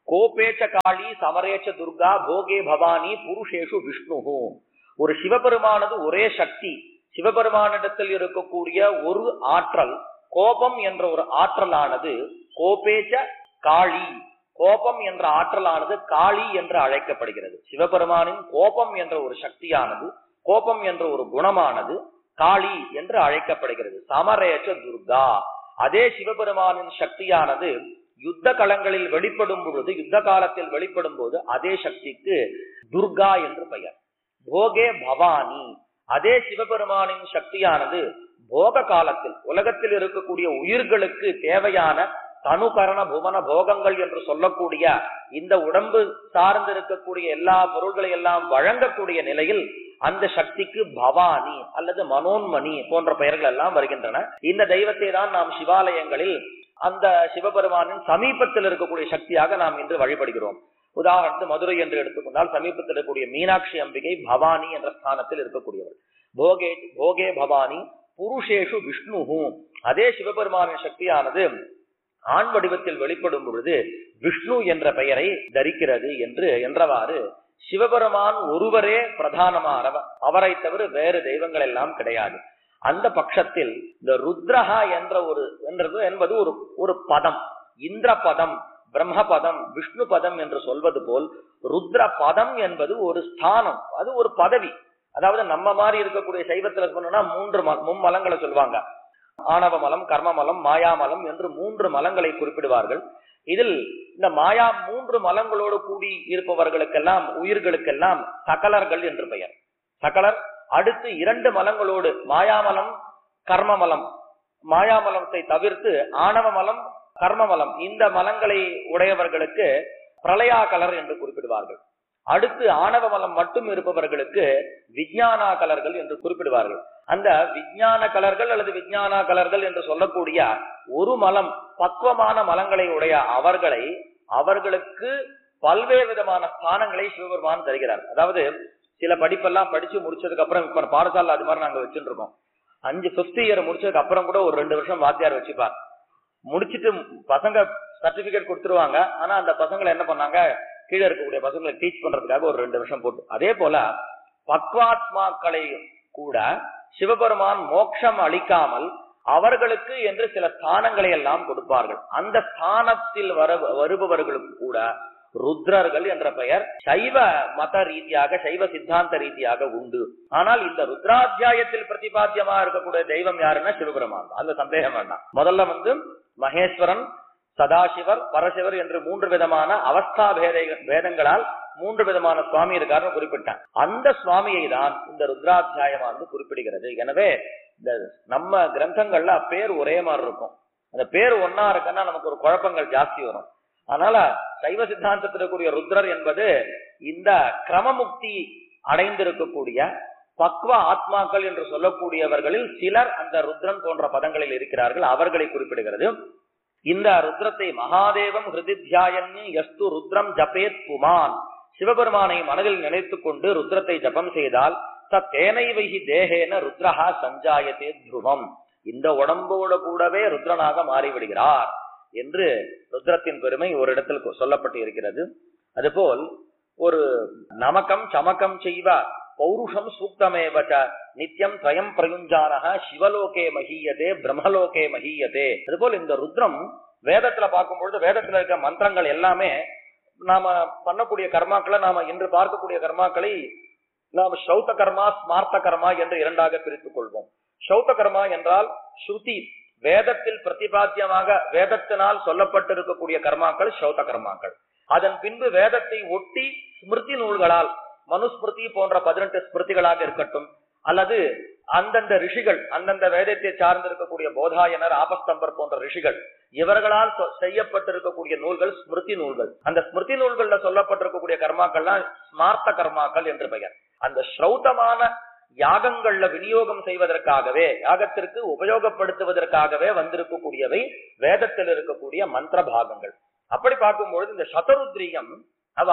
S4: கோபேச்ச காளி சமரேச்ச துர்கா போகே பவானி புருஷேஷு விஷ்ணுஹு ஒரு சிவபெருமானது ஒரே சக்தி சிவபெருமானிடத்தில் இருக்கக்கூடிய ஒரு ஆற்றல் கோபம் என்ற ஒரு ஆற்றலானது கோபேச்ச காளி கோபம் என்ற ஆற்றலானது காளி என்று அழைக்கப்படுகிறது சிவபெருமானின் கோபம் என்ற ஒரு சக்தியானது கோபம் என்ற ஒரு குணமானது காளி என்று அழைக்கப்படுகிறது சமரேச்ச துர்கா அதே சிவபெருமானின் சக்தியானது யுத்த களங்களில் வெளிப்படும் பொழுது யுத்த காலத்தில் வெளிப்படும் போது அதே சக்திக்கு துர்கா என்று பெயர் போகே பவானி அதே சிவபெருமானின் சக்தியானது போக காலத்தில் உலகத்தில் இருக்கக்கூடிய உயிர்களுக்கு தேவையான தனுகரண புவன போகங்கள் என்று சொல்லக்கூடிய இந்த உடம்பு சார்ந்து இருக்கக்கூடிய எல்லா பொருள்களை எல்லாம் வழங்கக்கூடிய நிலையில் அந்த சக்திக்கு பவானி அல்லது மனோன்மணி போன்ற பெயர்கள் எல்லாம் வருகின்றன இந்த தெய்வத்தை தான் நாம் சிவாலயங்களில் அந்த சிவபெருமானின் சமீபத்தில் இருக்கக்கூடிய சக்தியாக நாம் இன்று வழிபடுகிறோம் உதாரணத்து மதுரை என்று எடுத்துக்கொண்டால் சமீபத்தில் இருக்கக்கூடிய மீனாட்சி அம்பிகை பவானி என்ற ஸ்தானத்தில் இருக்கக்கூடியவள் போகே போகே பவானி புருஷேஷு விஷ்ணுஹு அதே சிவபெருமானின் சக்தியானது ஆண் வடிவத்தில் வெளிப்படும் பொழுது விஷ்ணு என்ற பெயரை தரிக்கிறது என்று என்றவாறு சிவபெருமான் ஒருவரே பிரதானமானவர் அவரை தவிர வேறு தெய்வங்கள் எல்லாம் கிடையாது அந்த பட்சத்தில் இந்த ருத்ரஹா என்ற ஒரு என்றது என்பது ஒரு ஒரு பதம் இந்திர பதம் பிரம்ம பதம் விஷ்ணு பதம் என்று சொல்வது போல் ருத்ர பதம் என்பது ஒரு ஸ்தானம் அது ஒரு பதவி அதாவது நம்ம மாதிரி இருக்கக்கூடிய சைவத்துல சொன்னா மூன்று ம- மும்மலங்களை சொல்லுவாங்க ஆணவ மலம் கர்ம மலம் மாயாமலம் என்று மூன்று மலங்களை குறிப்பிடுவார்கள் இதில் இந்த மாயா மூன்று மலங்களோடு கூடி இருப்பவர்களுக்கெல்லாம் உயிர்களுக்கெல்லாம் சகலர்கள் என்று பெயர் சகலர் அடுத்து இரண்டு மலங்களோடு மாயாமலம் கர்மமலம் மாயாமலத்தை தவிர்த்து ஆணவ மலம் கர்மமலம் இந்த மலங்களை உடையவர்களுக்கு பிரளயாகலர் என்று குறிப்பிடுவார்கள் அடுத்து ஆணவ மலம் மட்டும் இருப்பவர்களுக்கு விஞ்ஞானா கலர்கள் என்று குறிப்பிடுவார்கள் அந்த விஞ்ஞான கலர்கள் அல்லது விஞ்ஞானா கலர்கள் என்று சொல்லக்கூடிய ஒரு மலம் பக்குவமான மலங்களை உடைய அவர்களை அவர்களுக்கு பல்வேறு விதமான ஸ்தானங்களை சிவபெருமான் தருகிறார் அதாவது சில படிப்பெல்லாம் படிச்சு முடிச்சதுக்கு அப்புறம் இப்ப பாடசாலை அது மாதிரி நாங்க வச்சுட்டு இருக்கோம் அஞ்சு பிப்த் இயர் முடிச்சதுக்கு அப்புறம் கூட ஒரு ரெண்டு வருஷம் வாத்தியார் வச்சுப்பார் முடிச்சிட்டு பசங்க சர்டிபிகேட் கொடுத்துருவாங்க ஆனா அந்த பசங்களை என்ன பண்ணாங்க கீழே இருக்கக்கூடிய பசங்களை டீச் பண்றதுக்காக ஒரு ரெண்டு வருஷம் போட்டு அதே போல பக்வாத்மாக்களை கூட சிவபெருமான் மோட்சம் அளிக்காமல் அவர்களுக்கு என்று சில ஸ்தானங்களை எல்லாம் கொடுப்பார்கள் அந்த ஸ்தானத்தில் வர வருபவர்களுக்கு கூட ருத்ரர்கள் என்ற பெயர் சைவ மத ரீதியாக சைவ சித்தாந்த ரீதியாக உண்டு ஆனால் இந்த ருத்ராத்தியாயத்தில் பிரதிபாத்தியமா இருக்கக்கூடிய தெய்வம் யாருன்னா சிவபெருமான் தான். அந்த சந்தேகம் வேண்டாம் முதல்ல வந்து மகேஸ்வரன் சதாசிவர் பரசிவர் என்று மூன்று விதமான அவஸ்தா பேத பேதங்களால் மூன்று விதமான சுவாமி இருக்காருன்னு குறிப்பிட்டான் அந்த சுவாமியை தான் இந்த ருத்ராத்தியாயமானது குறிப்பிடுகிறது எனவே இந்த நம்ம கிரந்தங்கள்ல பேர் ஒரே மாதிரி இருக்கும் அந்த பேர் ஒன்னா இருக்குன்னா நமக்கு ஒரு குழப்பங்கள் ஜாஸ்தி வரும் அதனால சைவ சித்தாந்தத்தில் இருக்கக்கூடிய ருத்ரர் என்பது இந்த கிரமமுக்தி அடைந்திருக்கக்கூடிய பக்வ ஆத்மாக்கள் என்று சொல்லக்கூடியவர்களில் சிலர் அந்த ருத்ரன் போன்ற பதங்களில் இருக்கிறார்கள் அவர்களை குறிப்பிடுகிறது இந்த ருத்ரத்தை மகாதேவம் ஹிருதித்யாயன் எஸ்து ருத்ரம் ஜபேத் புமான் சிவபெருமானை மனதில் நினைத்துக் கொண்டு ருத்ரத்தை ஜபம் செய்தால் தேனை வைகி தேகேன ருத்ரஹா சஞ்சாயத்தே துருவம் இந்த உடம்போடு கூடவே ருத்ரனாக மாறிவிடுகிறார் என்று ருத்ரத்தின் பெருமை ஒரு இடத்தில் சொல்லப்பட்டு இருக்கிறது அதுபோல் ஒரு நமக்கம் சமக்கம் செய்வ பௌருஷம் சூக்தமேவச்ச நித்தியம் துவயம் பிரயுஞ்சானக சிவலோகே மகீயதே பிரம்மலோகே மகீயதே அதுபோல் இந்த ருத்ரம் வேதத்துல பார்க்கும்பொழுது வேதத்துல இருக்க மந்திரங்கள் எல்லாமே நாம பண்ணக்கூடிய கர்மாக்களை நாம இன்று பார்க்கக்கூடிய கர்மாக்களை நாம் சௌத்த கர்மா ஸ்மார்த்த கர்மா என்று இரண்டாக பிரித்துக் கொள்வோம் சௌத்த கர்மா என்றால் ஸ்ருதி வேதத்தில் பிரதிபாத்தியமாக வேதத்தினால் சொல்லப்பட்டிருக்கக்கூடிய கர்மாக்கள் சௌத்த கர்மாக்கள் அதன் பின்பு வேதத்தை ஒட்டி ஸ்மிருதி நூல்களால் மனுஸ்மிருதி போன்ற பதினெட்டு ஸ்மிருதிகளாக இருக்கட்டும் அல்லது அந்தந்த ரிஷிகள் அந்தந்த வேதத்தை சார்ந்து இருக்கக்கூடிய போதாயனர் ஆபஸ்தம்பர் போன்ற ரிஷிகள் இவர்களால் சொ- செய்யப்பட்டிருக்கக்கூடிய நூல்கள் ஸ்மிருதி நூல்கள் அந்த ஸ்மிருதி நூல்கள்ல சொல்லப்பட்டிருக்கக்கூடிய கர்மாக்கள்லாம் ஸ்மார்த்த கர்மாக்கள் என்று பெயர் அந்த ஸ்ரௌத்தமான யாகங்கள்ல விநியோகம் செய்வதற்காகவே யாகத்திற்கு உபயோகப்படுத்துவதற்காகவே வந்திருக்கக்கூடியவை வேதத்தில் இருக்கக்கூடிய மந்திர பாகங்கள் அப்படி பார்க்கும்பொழுது இந்த சதருத்ரியம் அவ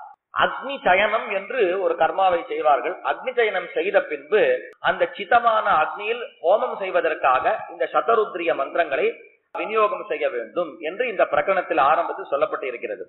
S4: அக்னி சயனம் என்று ஒரு கர்மாவை செய்வார்கள் அக்னி சயனம் செய்த பின்பு அந்த சிதமான அக்னியில் ஹோமம் செய்வதற்காக இந்த சதருத்ரிய மந்திரங்களை விநியோகம் செய்ய வேண்டும் என்று இந்த பிரகடனத்தில் ஆரம்பத்தில் சொல்லப்பட்டு இருக்கிறது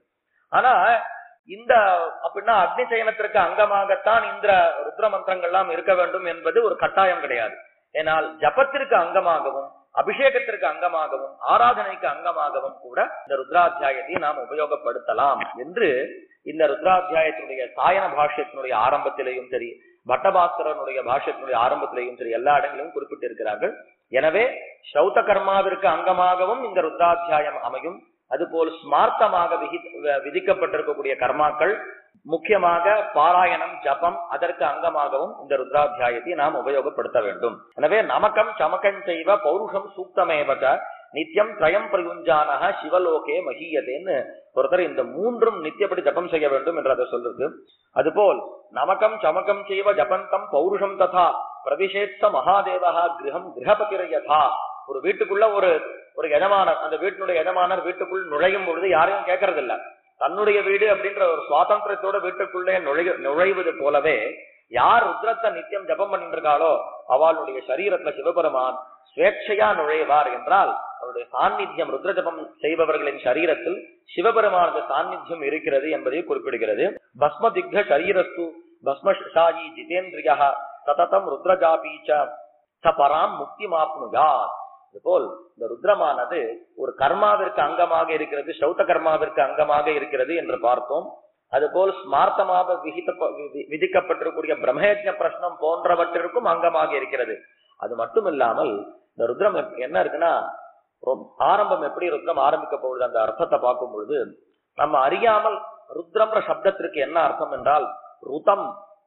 S4: ஆனா இந்த அப்படின்னா அக்னி சயனத்திற்கு அங்கமாகத்தான் இந்த ருத்ர மந்திரங்கள்லாம் இருக்க வேண்டும் என்பது ஒரு கட்டாயம் கிடையாது ஏனால் ஜபத்திற்கு அங்கமாகவும் அபிஷேகத்திற்கு அங்கமாகவும் ஆராதனைக்கு அங்கமாகவும் கூட இந்த ருத்ராத்தியாயத்தை நாம் உபயோகப்படுத்தலாம் என்று இந்த ருத்ராத்தியாயத்தினுடைய சாயன பாஷ்யத்தினுடைய ஆரம்பத்திலேயும் சரி பட்டபாஸ்கரனுடைய பாஷ்யத்தினுடைய ஆரம்பத்திலேயும் சரி எல்லா இடங்களிலும் குறிப்பிட்டிருக்கிறார்கள் எனவே சௌத்த கர்மாவிற்கு அங்கமாகவும் இந்த ருத்ராத்தியாயம் அமையும் அதுபோல் ஸ்மார்த்தமாக விகி- விதிக்கப்பட்டிருக்கக்கூடிய கர்மாக்கள் முக்கியமாக பாராயணம் ஜபம் அதற்கு அங்கமாகவும் இந்த ருத்ராத்தியாயத்தை நாம் உபயோகப்படுத்த வேண்டும் எனவே நமக்கம் சமக்கம் செய்வ பௌருஷம் சூக்தமேவக நித்தியம் திரயம் பிரயுஞ்சானக சிவலோகே மகியதேன்னு ஒருத்தர் இந்த மூன்றும் நித்தியப்படி ஜபம் செய்ய வேண்டும் என்று அதை சொல்றது அதுபோல் நமக்கம் சமக்கம் செய்வ ஜபந்தம் பௌருஷம் ததா பிரவிசேத்த மகாதேவகா கிரகம் கிரகபதிரயதா ஒரு வீட்டுக்குள்ள ஒரு ஒரு எஜமானர் அந்த வீட்டினுடைய எஜமானர் வீட்டுக்குள் நுழையும் பொழுது யாரையும் கேட்கறது இல்ல தன்னுடைய வீடு அப்படின்ற ஒரு சுவாதந்திரத்தோட வீட்டுக்குள்ளே நுழைய நுழைவது போலவே யார் ருத்ரத்தை நித்தியம் ஜபம் பண்ணிட்டு இருக்காளோ அவளுடைய சரீரத்துல சிவபெருமான் சுவேட்சையா நுழைவார் என்றால் அவருடைய சாநித்தியம் ருத்ர ஜபம் செய்பவர்களின் சரீரத்தில் சிவபெருமானது சாநித்தியம் இருக்கிறது என்பதை குறிப்பிடுகிறது பஸ்ம திக்த சரீரஸ்து பஸ்மஷாயி ஜிதேந்திரியா சததம் ருத்ரஜாபீச்ச ச பராம் முக்தி மாப்னுயார் இதுபோல் இந்த ருத்ரமானது ஒரு கர்மாவிற்கு அங்கமாக இருக்கிறது சௌத்த கர்மாவிற்கு அங்கமாக இருக்கிறது என்று பார்த்தோம் அதுபோல் ஸ்மார்த்தமாக விகித வி- விதிக்கப்பட்டிருக்கூடிய பிரம்மயஜ பிரஷ்னம் போன்றவற்றிற்கும் அங்கமாக இருக்கிறது அது மட்டும் இல்லாமல் இந்த ருத்ரம் எப்- என்ன இருக்குன்னா ரொம்- ஆரம்பம் எப்படி ருத்ரம் ஆரம்பிக்க போகுது அந்த அர்த்தத்தை பார்க்கும் பொழுது நம்ம அறியாமல் ருத்ரம்ன்ற சப்தத்திற்கு என்ன அர்த்தம் என்றால் ருதம்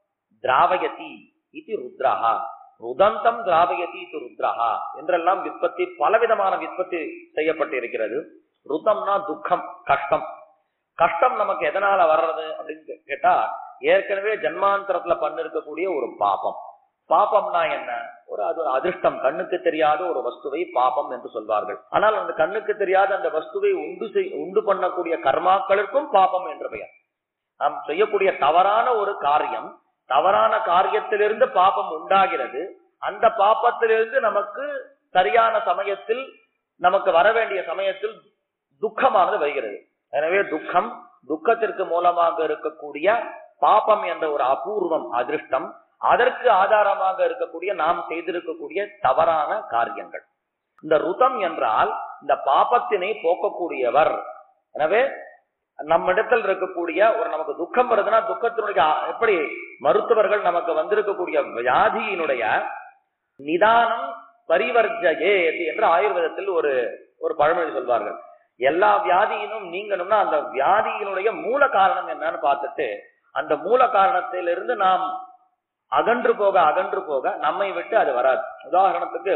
S4: திராவயதி இது ருத்ரஹா ருதந்தம் திராவயதி இது ருத்ரஹா என்றெல்லாம் விற்பத்தி பலவிதமான விற்பத்தி செய்யப்பட்டு இருக்கிறது ருதம்னா துக்கம் கஷ்டம் கஷ்டம் நமக்கு எதனால வர்றது அப்படின்னு கே- கேட்டா ஏற்கனவே ஜன்மாந்தரத்துல பண்ணிருக்கக்கூடிய ஒரு பாபம் பாபம்னா என்ன ஒரு அது ஒரு அதிர்ஷ்டம் கண்ணுக்கு தெரியாத ஒரு வஸ்துவை பாபம் என்று சொல்வார்கள் ஆனால் அந்த கண்ணுக்கு தெரியாத அந்த வஸ்துவை உண்டு செய் உண்டு பண்ணக்கூடிய கர்மாக்களுக்கும் பாபம் என்று பெயர் நாம் செய்யக்கூடிய தவறான ஒரு காரியம் தவறான காரியத்திலிருந்து பாபம் உண்டாகிறது அந்த பாப்பத்திலிருந்து நமக்கு சரியான சமயத்தில் நமக்கு வர வேண்டிய சமயத்தில் துக்கமானது வருகிறது எனவே துக்கம் துக்கத்திற்கு மூலமாக இருக்கக்கூடிய பாபம் என்ற ஒரு அபூர்வம் அதிர்ஷ்டம் அதற்கு ஆதாரமாக இருக்கக்கூடிய நாம் செய்திருக்கக்கூடிய தவறான காரியங்கள் இந்த ருதம் என்றால் இந்த பாபத்தினை போக்கக்கூடியவர் எனவே நம்மிடத்தில் இருக்கக்கூடிய ஒரு நமக்கு துக்கம் வருதுன்னா துக்கத்தினுடைய ஆ- எப்படி மருத்துவர்கள் நமக்கு வந்திருக்கக்கூடிய வியாதியினுடைய நிதானம் பரிவர்ஜயே என்று ஆயுர்வேதத்தில் ஒரு ஒரு பழமொழி சொல்வார்கள் எல்லா வியாதியினும் நீங்கணும்னா அந்த வியாதியினுடைய மூல காரணம் என்னன்னு பார்த்துட்டு அந்த மூல காரணத்திலிருந்து நாம் அகன்று போக அகன்று போக நம்மை விட்டு அது வராது உதாரணத்துக்கு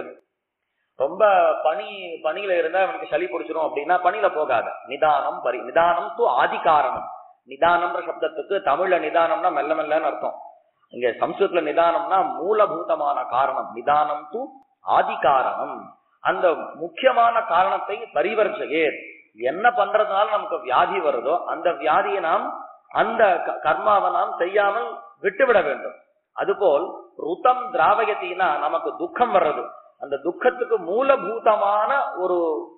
S4: ரொம்ப பனி பனியில இருந்தா அவனுக்கு சளி பிடிச்சிரும் அப்படின்னா பனியில போகாது நிதானம் பரி நிதானம் து ஆதி காரணம் நிதானம்ன்ற சப்தத்துக்கு தமிழ்ல நிதானம்னா மெல்ல மெல்லன்னு அர்த்தம் இங்க சம்ஸ்கிருத்ல நிதானம்னா மூலபூதமான காரணம் நிதானம் து ஆதி காரணம் அந்த முக்கியமான காரணத்தை பரிவர்ஜையே என்ன பண்றதுனால நமக்கு வியாதி வருதோ அந்த வியாதியை நாம் அந்த க- கர்மாவை நாம் செய்யாமல் விட்டுவிட வேண்டும் அதுபோல் ருதம் திராவயத்தினா நமக்கு துக்கம் வர்றது அந்த துக்கத்துக்கு மூலபூதமான ஒரு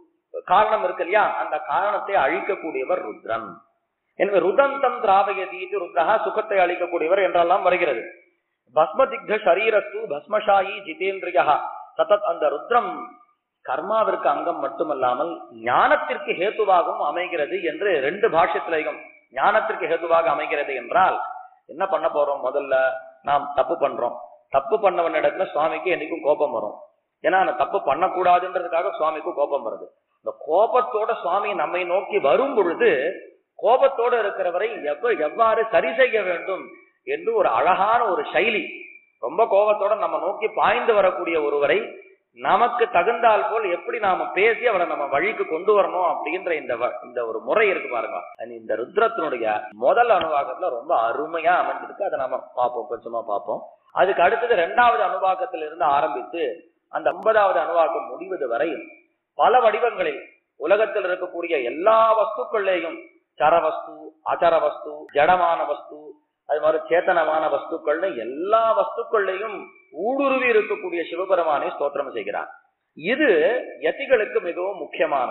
S4: காரணம் இருக்கு இல்லையா அந்த காரணத்தை அழிக்கக்கூடியவர் ருத்ரன் எனவே ருதந்தம் திராவயதி இது ருத்ரஹா சுகத்தை அளிக்கக்கூடியவர் என்றெல்லாம் வருகிறது பஸ்மதிக்த சரீரஸ்து பஸ்மஷாயி ஜிதேந்திரியா சதத் அந்த ருத்ரம் கர்மாவிற்கு அங்கம் மட்டுமல்லாமல் ஞானத்திற்கு ஹேத்துவாகவும் அமைகிறது என்று ரெண்டு பாஷ்யத்திலையும் ஞானத்திற்கு ஹேத்துவாக அமைகிறது என்றால் என்ன பண்ண போறோம் முதல்ல நாம் தப்பு பண்றோம் தப்பு பண்ணவன் இடத்துல சுவாமிக்கு என்னைக்கும் கோபம் வரும் ஏன்னா அந்த தப்பு பண்ணக்கூடாதுன்றதுக்காக சுவாமிக்கு கோபம் வருது இந்த கோபத்தோட சுவாமி நம்மை நோக்கி வரும் பொழுது கோபத்தோட இருக்கிறவரை எவ்வ எவ்வாறு சரி செய்ய வேண்டும் என்று ஒரு அழகான ஒரு சைலி ரொம்ப கோபத்தோட நம்ம நோக்கி பாய்ந்து வரக்கூடிய ஒருவரை நமக்கு தகுந்தால் போல் எப்படி நாம பேசி அவரை நம்ம வழிக்கு கொண்டு வரணும் அப்படின்ற இந்த வ- இந்த ஒரு முறை இருக்கு பாருங்க அது இந்த ருத்ரத்தினுடைய முதல் அணுவாக்கத்துல ரொம்ப அருமையா அமைஞ்சிருக்கு அதை நம்ம பார்ப்போம் கொஞ்சமா பார்ப்போம் அதுக்கு அடுத்தது ரெண்டாவது அணுவாக்கத்துல இருந்து ஆரம்பித்து அந்த ஒன்பதாவது அணுவாக்கம் முடிவது வரை பல வடிவங்களில் உலகத்தில் இருக்கக்கூடிய எல்லா வஸ்துக்கள்லேயும் சரவஸ்து அச்சர வஸ்து ஜடமான வஸ்து அது மாதிரி சேத்தனமான வஸ்துக்கள்னு எல்லா வஸ்துக்கள்லையும் ஊடுருவி இருக்கக்கூடிய சிவபெருமானை ஸ்தோத்திரம் செய்கிறார் இது யதிகளுக்கு மிகவும் முக்கியமானது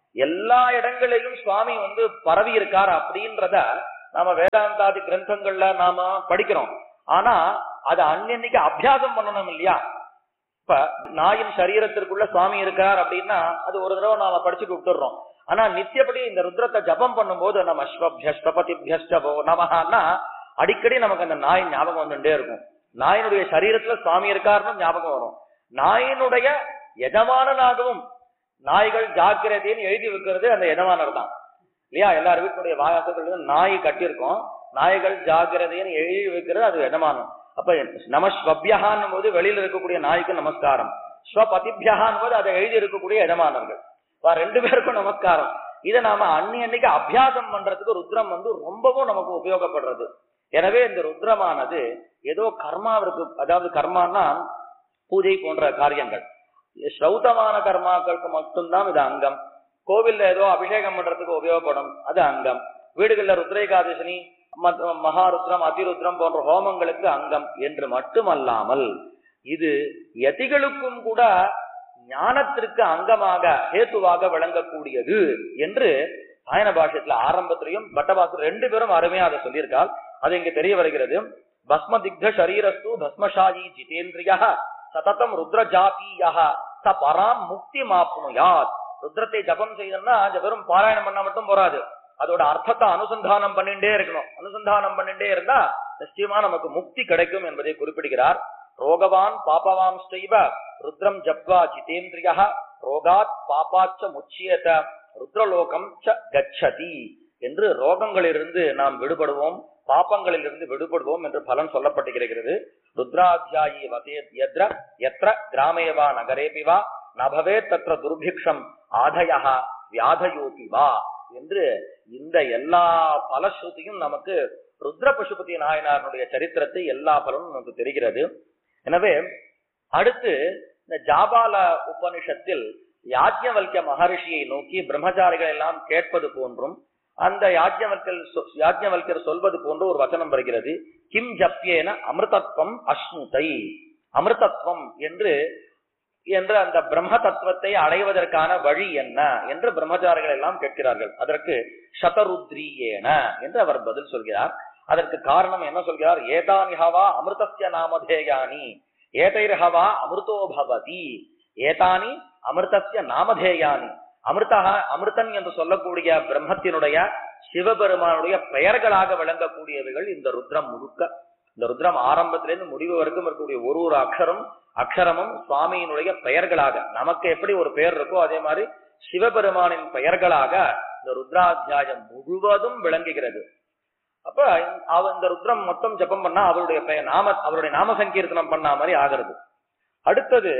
S4: எல்லா இடங்களிலும் சுவாமி வந்து பரவி இருக்கார் அப்படின்றத நாம வேதாந்தாதி கிரந்தங்கள்ல நாம படிக்கிறோம் ஆனா அது அன்னன்னைக்கு அபியாசம் பண்ணணும் இல்லையா இப்ப நாயின் சரீரத்திற்குள்ள சுவாமி இருக்கார் அப்படின்னா அது ஒரு தடவை நாம படிச்சுட்டு விட்டுறோம் ஆனா நித்தியப்படி இந்த ருத்ரத்தை ஜபம் பண்ணும்போது நம்ம ஸ்வபியஸ்டபதிபியஸ்டபோ நமஹான்னா அடிக்கடி நமக்கு அந்த நாய் ஞாபகம் வந்துட்டே இருக்கும் நாயினுடைய சரீரத்துல சுவாமி இருக்காருன்னு ஞாபகம் வரும் நாயினுடைய எஜமானனாகவும் நாய்கள் ஜாக்கிரதைன்னு எழுதி வைக்கிறது அந்த எஜமானர் தான் இல்லையா எல்லார் வீட்டுடைய வாசல்கள் நாய் கட்டியிருக்கோம் நாய்கள் ஜாக்கிரதைன்னு எழுதி வைக்கிறது அது எஜமானம் அப்ப நம ஸ்வபியகான் போது வெளியில இருக்கக்கூடிய நாய்க்கு நமஸ்காரம் ஸ்வபதிபியகான் போது அதை எழுதி இருக்கக்கூடிய எஜமானர்கள் வா, ரெண்டு பேருக்கும் நமஸ்காரம் இதை நாம அன்னி அன்னைக்கு அபியாசம் பண்றதுக்கு ருத்ரம் வந்து ரொம்பவும் நமக்கு உபயோகப்படுறது எனவே இந்த ருத்ரமானது ஏதோ கர்மாவிற்கு அதாவது கர்மான்னா பூஜை போன்ற காரியங்கள் ஸ்ரௌதமான கர்மாக்களுக்கு மட்டும்தான் இது அங்கம் கோவில்ல ஏதோ அபிஷேகம் பண்றதுக்கு உபயோகப்படும் அது அங்கம் வீடுகள்ல ருத்ரேகாதசினி மத்- மகாருத்ரம் அதிருத்ரம் போன்ற ஹோமங்களுக்கு அங்கம் என்று மட்டுமல்லாமல் இது யதிகளுக்கும் கூட ஞானத்திற்கு அங்கமாக ஹேத்துவாக விளங்கக்கூடியது என்று சாயன பாஷ்யத்துல ஆரம்பத்திலையும் பட்டபாசு ரெண்டு பேரும் அருமையா அதை சொல்லியிருக்கால் அது இங்க தெரிய வருகிறது பஸ்ம திக்த சரீரஸ்து பஸ்மஷாயி ஜிதேந்திரியா சததம் ருத்ர ஜாத்தீயா ச பராம் முக்தி மாப்னுயாத் ருத்ரத்தை ஜபம் செய்யணும்னா அது வெறும் பாராயணம் பண்ணா மட்டும் போராது அதோட அர்த்தத்தை அனுசந்தானம் பண்ணிட்டே இருக்கணும் அனுசந்தானம் பண்ணிட்டே இருந்தா நிச்சயமா நமக்கு முக்தி கிடைக்கும் என்பதை குறிப்பிடுகிறார் ரோகவான் பாபவாம் ஸ்டைவ ருத்ரம் ஜப்வா ஜிதேந்திரியா ரோகாத் பாப்பாச்ச முச்சியத ருத்ரலோகம் ச கச்சதி என்று ரோகங்களிலிருந்து நாம் விடுபடுவோம் பாப்பங்களிலிருந்து விடுபடுவோம் என்று பலன் சொல்லப்பட்டிருக்கிறது ருத்ராத்தியாயி வதே யத்ர யத்ர கிராமேவா நகரேபிவா நபவே தத்ர துர்பிக்ஷம் ஆதயா வியாதயோபி வா என்று இந்த எல்லா பலஸ்ருதியும் நமக்கு ருத்ர பசுபதி நாயனாருடைய சரித்திரத்தை எல்லா பலனும் நமக்கு தெரிகிறது எனவே அடுத்து இந்த ஜாபால உபனிஷத்தில் யாஜ்ஞவல்கிய மகரிஷியை நோக்கி பிரம்மச்சாரிகள் எல்லாம் கேட்பது போன்றும் அந்த யாஜ்ஞவல்கர் சொ- யாஜ்ஞவல்கர் சொல்வது போன்று ஒரு வசனம் வருகிறது கிம் ஜப்யேன அமிர்தத்வம் அஸ்முதை அமிர்தத்வம் என்று என்று அந்த பிரம்ம தத்துவத்தை அடைவதற்கான வழி என்ன என்று பிரம்மச்சாரிகள் எல்லாம் கேட்கிறார்கள் அதற்கு சதருத்ரியேன என்று அவர் பதில் சொல்கிறார் அதற்கு காரணம் என்ன சொல்கிறார் ஏதானிஹவா அமிர்தஸ்ய நாமதேயானி ஏதைர்ஹவா அமிர்தோ பவதி ஏதானி அமிர்தஸ்ய நாமதேயானி அமிர்தா அமிர்தன் என்று சொல்லக்கூடிய பிரம்மத்தினுடைய சிவபெருமானுடைய பெயர்களாக விளங்கக்கூடியவைகள் இந்த ருத்ரம் முழுக்க இந்த ருத்ரம் ஆரம்பத்திலிருந்து முடிவு வரைக்கும் இருக்கக்கூடிய ஒரு ஒரு அக்ஷரம் அக்ஷரமும் சுவாமியினுடைய பெயர்களாக நமக்கு எப்படி ஒரு பெயர் இருக்கோ அதே மாதிரி சிவபெருமானின் பெயர்களாக இந்த ருத்ராத்தியாயம் முழுவதும் விளங்குகிறது அப்ப அவ இந்த ருத்ரம் மொத்தம் ஜபம் பண்ணா அவருடைய பெயர் நாம அவருடைய நாம சங்கீர்த்தனம் பண்ணா மாதிரி ஆகிறது அடுத்தது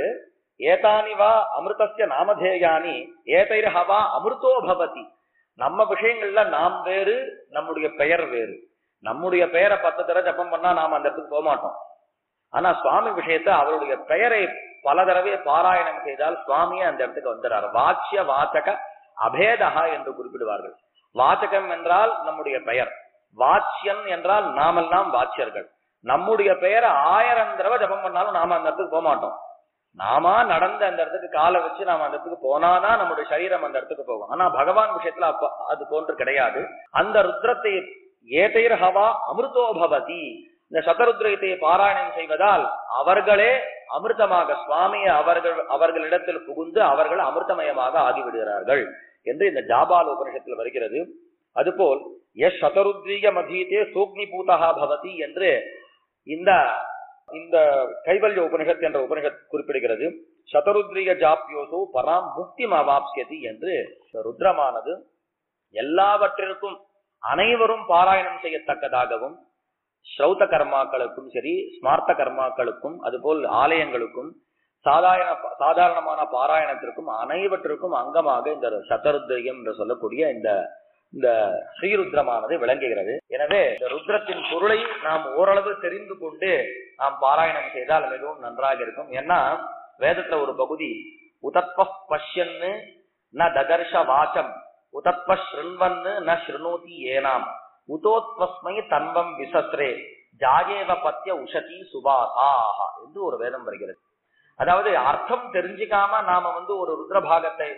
S4: ஏதானிவா அமிர்தஸ்ய நாமதேயானி ஏதைர்ஹவா அமிர்தோ பவதி நம்ம விஷயங்கள்ல நாம் வேறு நம்முடைய பெயர் வேறு நம்முடைய பெயரை பத்து தடவை ஜபம் பண்ணா நாம அந்த இடத்துக்கு போக மாட்டோம் ஆனா சுவாமி விஷயத்த அவருடைய பெயரை பல தடவை பாராயணம் செய்தால் சுவாமியே அந்த இடத்துக்கு வந்துடுறார் வாச்சிய வாச்சக அபேதகா என்று குறிப்பிடுவார்கள் வாச்சகம் என்றால் நம்முடைய பெயர் வாச்சியன் என்றால் நாமெல்லாம் வாச்சியர்கள் நம்முடைய பெயரை ஆயிரம் தடவை ஜபம் பண்ணாலும் நாம அந்த இடத்துக்கு போக மாட்டோம் நாம நடந்த அந்த இடத்துக்கு காலை வச்சு நாம அந்த இடத்துக்கு போனாதான் நம்முடைய சரீரம் அந்த இடத்துக்கு போகும் ஆனா பகவான் விஷயத்துல அப்ப அது போன்று கிடையாது அந்த ருத்ரத்தை ஏதைர் ஹவா அமிர்தோ பவதி இந்த சதருத்ரயத்தை பாராயணம் செய்வதால் அவர்களே அமிர்தமாக சுவாமியை அவர்கள் அவர்களிடத்தில் புகுந்து அவர்கள் அமிர்தமயமாக ஆகிவிடுகிறார்கள் என்று இந்த ஜாபால் உபனிஷத்தில் வருகிறது அதுபோல் எஸ் சதருத்ரீக மதீதே சூக்னி பூதகா பவதி என்று இந்த இந்த கைவல்ய உபனிஷத் என்ற உபனிஷத் குறிப்பிடுகிறது சதருத்ரீக ஜாப்யோசோ பராம் முக்தி அவாப்சியதி என்று இந்த ருத்ரமானது எல்லாவற்றிற்கும் அனைவரும் பாராயணம் செய்யத்தக்கதாகவும் ஸ்ரௌத கர்மாக்களுக்கும் சரி ஸ்மார்த்த கர்மாக்களுக்கும் அதுபோல் ஆலயங்களுக்கும் சாதாரண சாதாரணமான பாராயணத்திற்கும் அனைவற்றிற்கும் அங்கமாக இந்த சதருத்ரியம் என்று சொல்லக்கூடிய இந்த இந்த ஸ்ரீருத்ரமானது விளங்குகிறது எனவே இந்த ருத்ரத்தின் பொருளை நாம் ஓரளவு தெரிந்து கொண்டு நாம் பாராயணம் செய்தால் மிகவும் நன்றாக இருக்கும் ஏன்னா வேதத்துல ஒரு பகுதி உதத்வ பஷ்யன்னு ந ததர்ஷ வாச்சம் உதத்வ ஸ்ருண்வன்னு ந ஸ்ருணோதி ஏனாம் உதோத்வஸ்மை தன்வம் விசஸ்ரே ஜாயேவ பத்திய உஷதி சுபாசாக என்று ஒரு வேதம் வருகிறது அதாவது அர்த்தம் தெரிஞ்சுக்காம நாம வந்து ஒரு ருத்ரபாகத்தை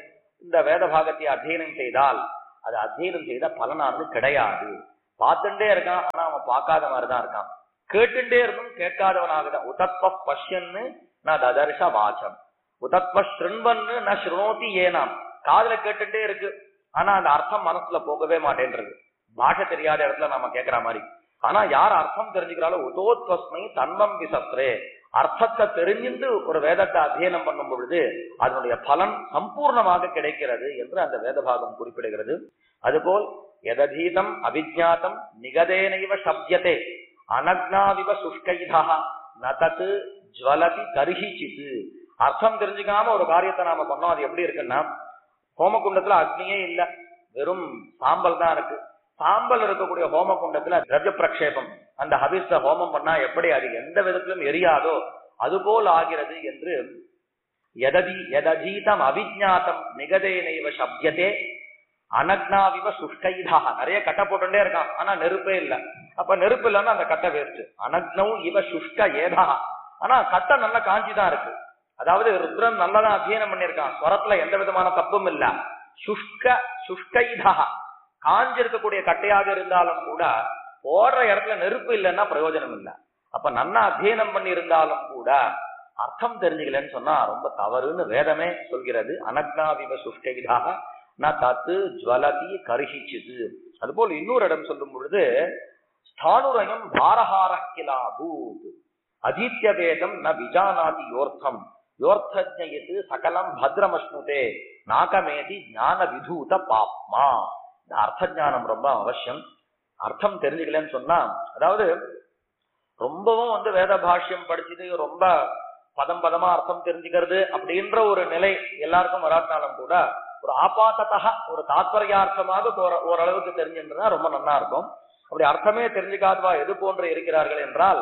S4: இந்த வேத பாகத்தை அத்தியனம் செய்தால் அது அத்தியனம் செய்த பலனானது கிடையாது பார்த்துட்டே இருக்கான் ஆனா அவன் பார்க்காத மாதிரிதான் இருக்கான் கேட்டுட்டே இருந்தும் கேட்காதவனாக தான் உதத்வ பஷ்யன்னு நான் ததர்ஷ வாச்சம் உதத்வ ஸ்ருண்வன்னு நான் ஸ்ருணோதி ஏனாம் காதுல கேட்டுட்டே இருக்கு ஆனா அந்த அர்த்தம் மனசுல போகவே மாட்டேன்றது பாஷை தெரியாத இடத்துல நாம கேட்கிற மாதிரி ஆனா யார் அர்த்தம் தெரிஞ்சுக்கிறாலோ உதோத்வஸ்மை தன்மம் விசத்ரே அர்த்தத்தை தெரிஞ்சிருந்து ஒரு வேதத்தை அத்தியனம் பண்ணும் பொழுது அதனுடைய பலன் சம்பூர்ணமாக கிடைக்கிறது என்று அந்த வேதபாகம் குறிப்பிடுகிறது அதுபோல் எததீதம் அவிஜாத்தம் நிகதேனைவ சப்யத்தே அனக்னாவிவ சுஷ்கைதா நதத்து ஜுவலதி கருகி சித்து அர்த்தம் தெரிஞ்சுக்காம ஒரு காரியத்தை நாம பண்ணோம் அது எப்படி இருக்குன்னா ஹோமகுண்டத்துல அக்னியே இல்ல வெறும் சாம்பல் தான் இருக்கு சாம்பல் இருக்கக்கூடிய ஹோமகுண்டத்துல திரவிய பிரக்ஷேபம் அந்த ஹவிஸ ஹோமம் பண்ணா எப்படி அது எந்த விதத்திலும் எரியாதோ அதுபோல் ஆகிறது என்று எததி எதஜீதம் அவிஜாத்தம் நிகதேனைவ சப்யத்தே அனக்னாவிவ சுஷ்கைதா நிறைய கட்டை போட்டுட்டே இருக்கான் ஆனா நெருப்பே இல்ல அப்ப நெருப்பு இல்லைன்னா அந்த கட்டை வேஸ்ட் அனக்னவ் இவ சுஷ்க ஏதா ஆனா கட்டை நல்லா காஞ்சிதான் இருக்கு அதாவது ருத்ரன் நல்லதான் அத்தியனம் பண்ணியிருக்கான் ஸ்வரத்துல எந்த விதமான தப்பும் இல்ல சுஷ்க சுஷ்கைதா காஞ்சிருக்கக்கூடிய கட்டையாக இருந்தாலும் கூட போடுற இடத்துல நெருப்பு இல்லைன்னா பிரயோஜனம் இல்லை அப்ப நன்னா அத்தியனம் பண்ணி இருந்தாலும் கூட அர்த்தம் தெரிஞ்சுக்கலன்னு சொன்னா ரொம்ப தவறுன்னு வேதமே சொல்கிறது அனக்னாவிவ சுஷ்கைதாக ந தத்து ஜுவலதி கருகிச்சுது அதுபோல் இன்னொரு இடம் சொல்லும் பொழுது ஸ்தானுரயம் பாரஹார கிலாபூத் அதீத்ய வேதம் ந விஜானாதி யோர்த்தம் யோர்த்தஜயத்து சகலம் பத்ரமஷ்ணுதே நாகமேதி ஞான விதூத பாப்மா இந்த அர்த்த ஞானம் ரொம்ப அவசியம் அர்த்தம் தெரிஞ்சுக்கலன்னு சொன்னா அதாவது ரொம்பவும் வந்து வேத பாஷ்யம் படிச்சுட்டு ரொம்ப பதம் பதமா அர்த்தம் தெரிஞ்சுக்கிறது அப்படின்ற ஒரு நிலை எல்லாருக்கும் வராட்டாலும் கூட ஒரு ஆபாத்தத்தக ஒரு தாத்பரியார்த்தமாக ஓர- ஓரளவுக்கு தெரிஞ்சிருந்தா ரொம்ப நல்லா இருக்கும் அப்படி அர்த்தமே தெரிஞ்சுக்காதவா எது போன்று இருக்கிறார்கள் என்றால்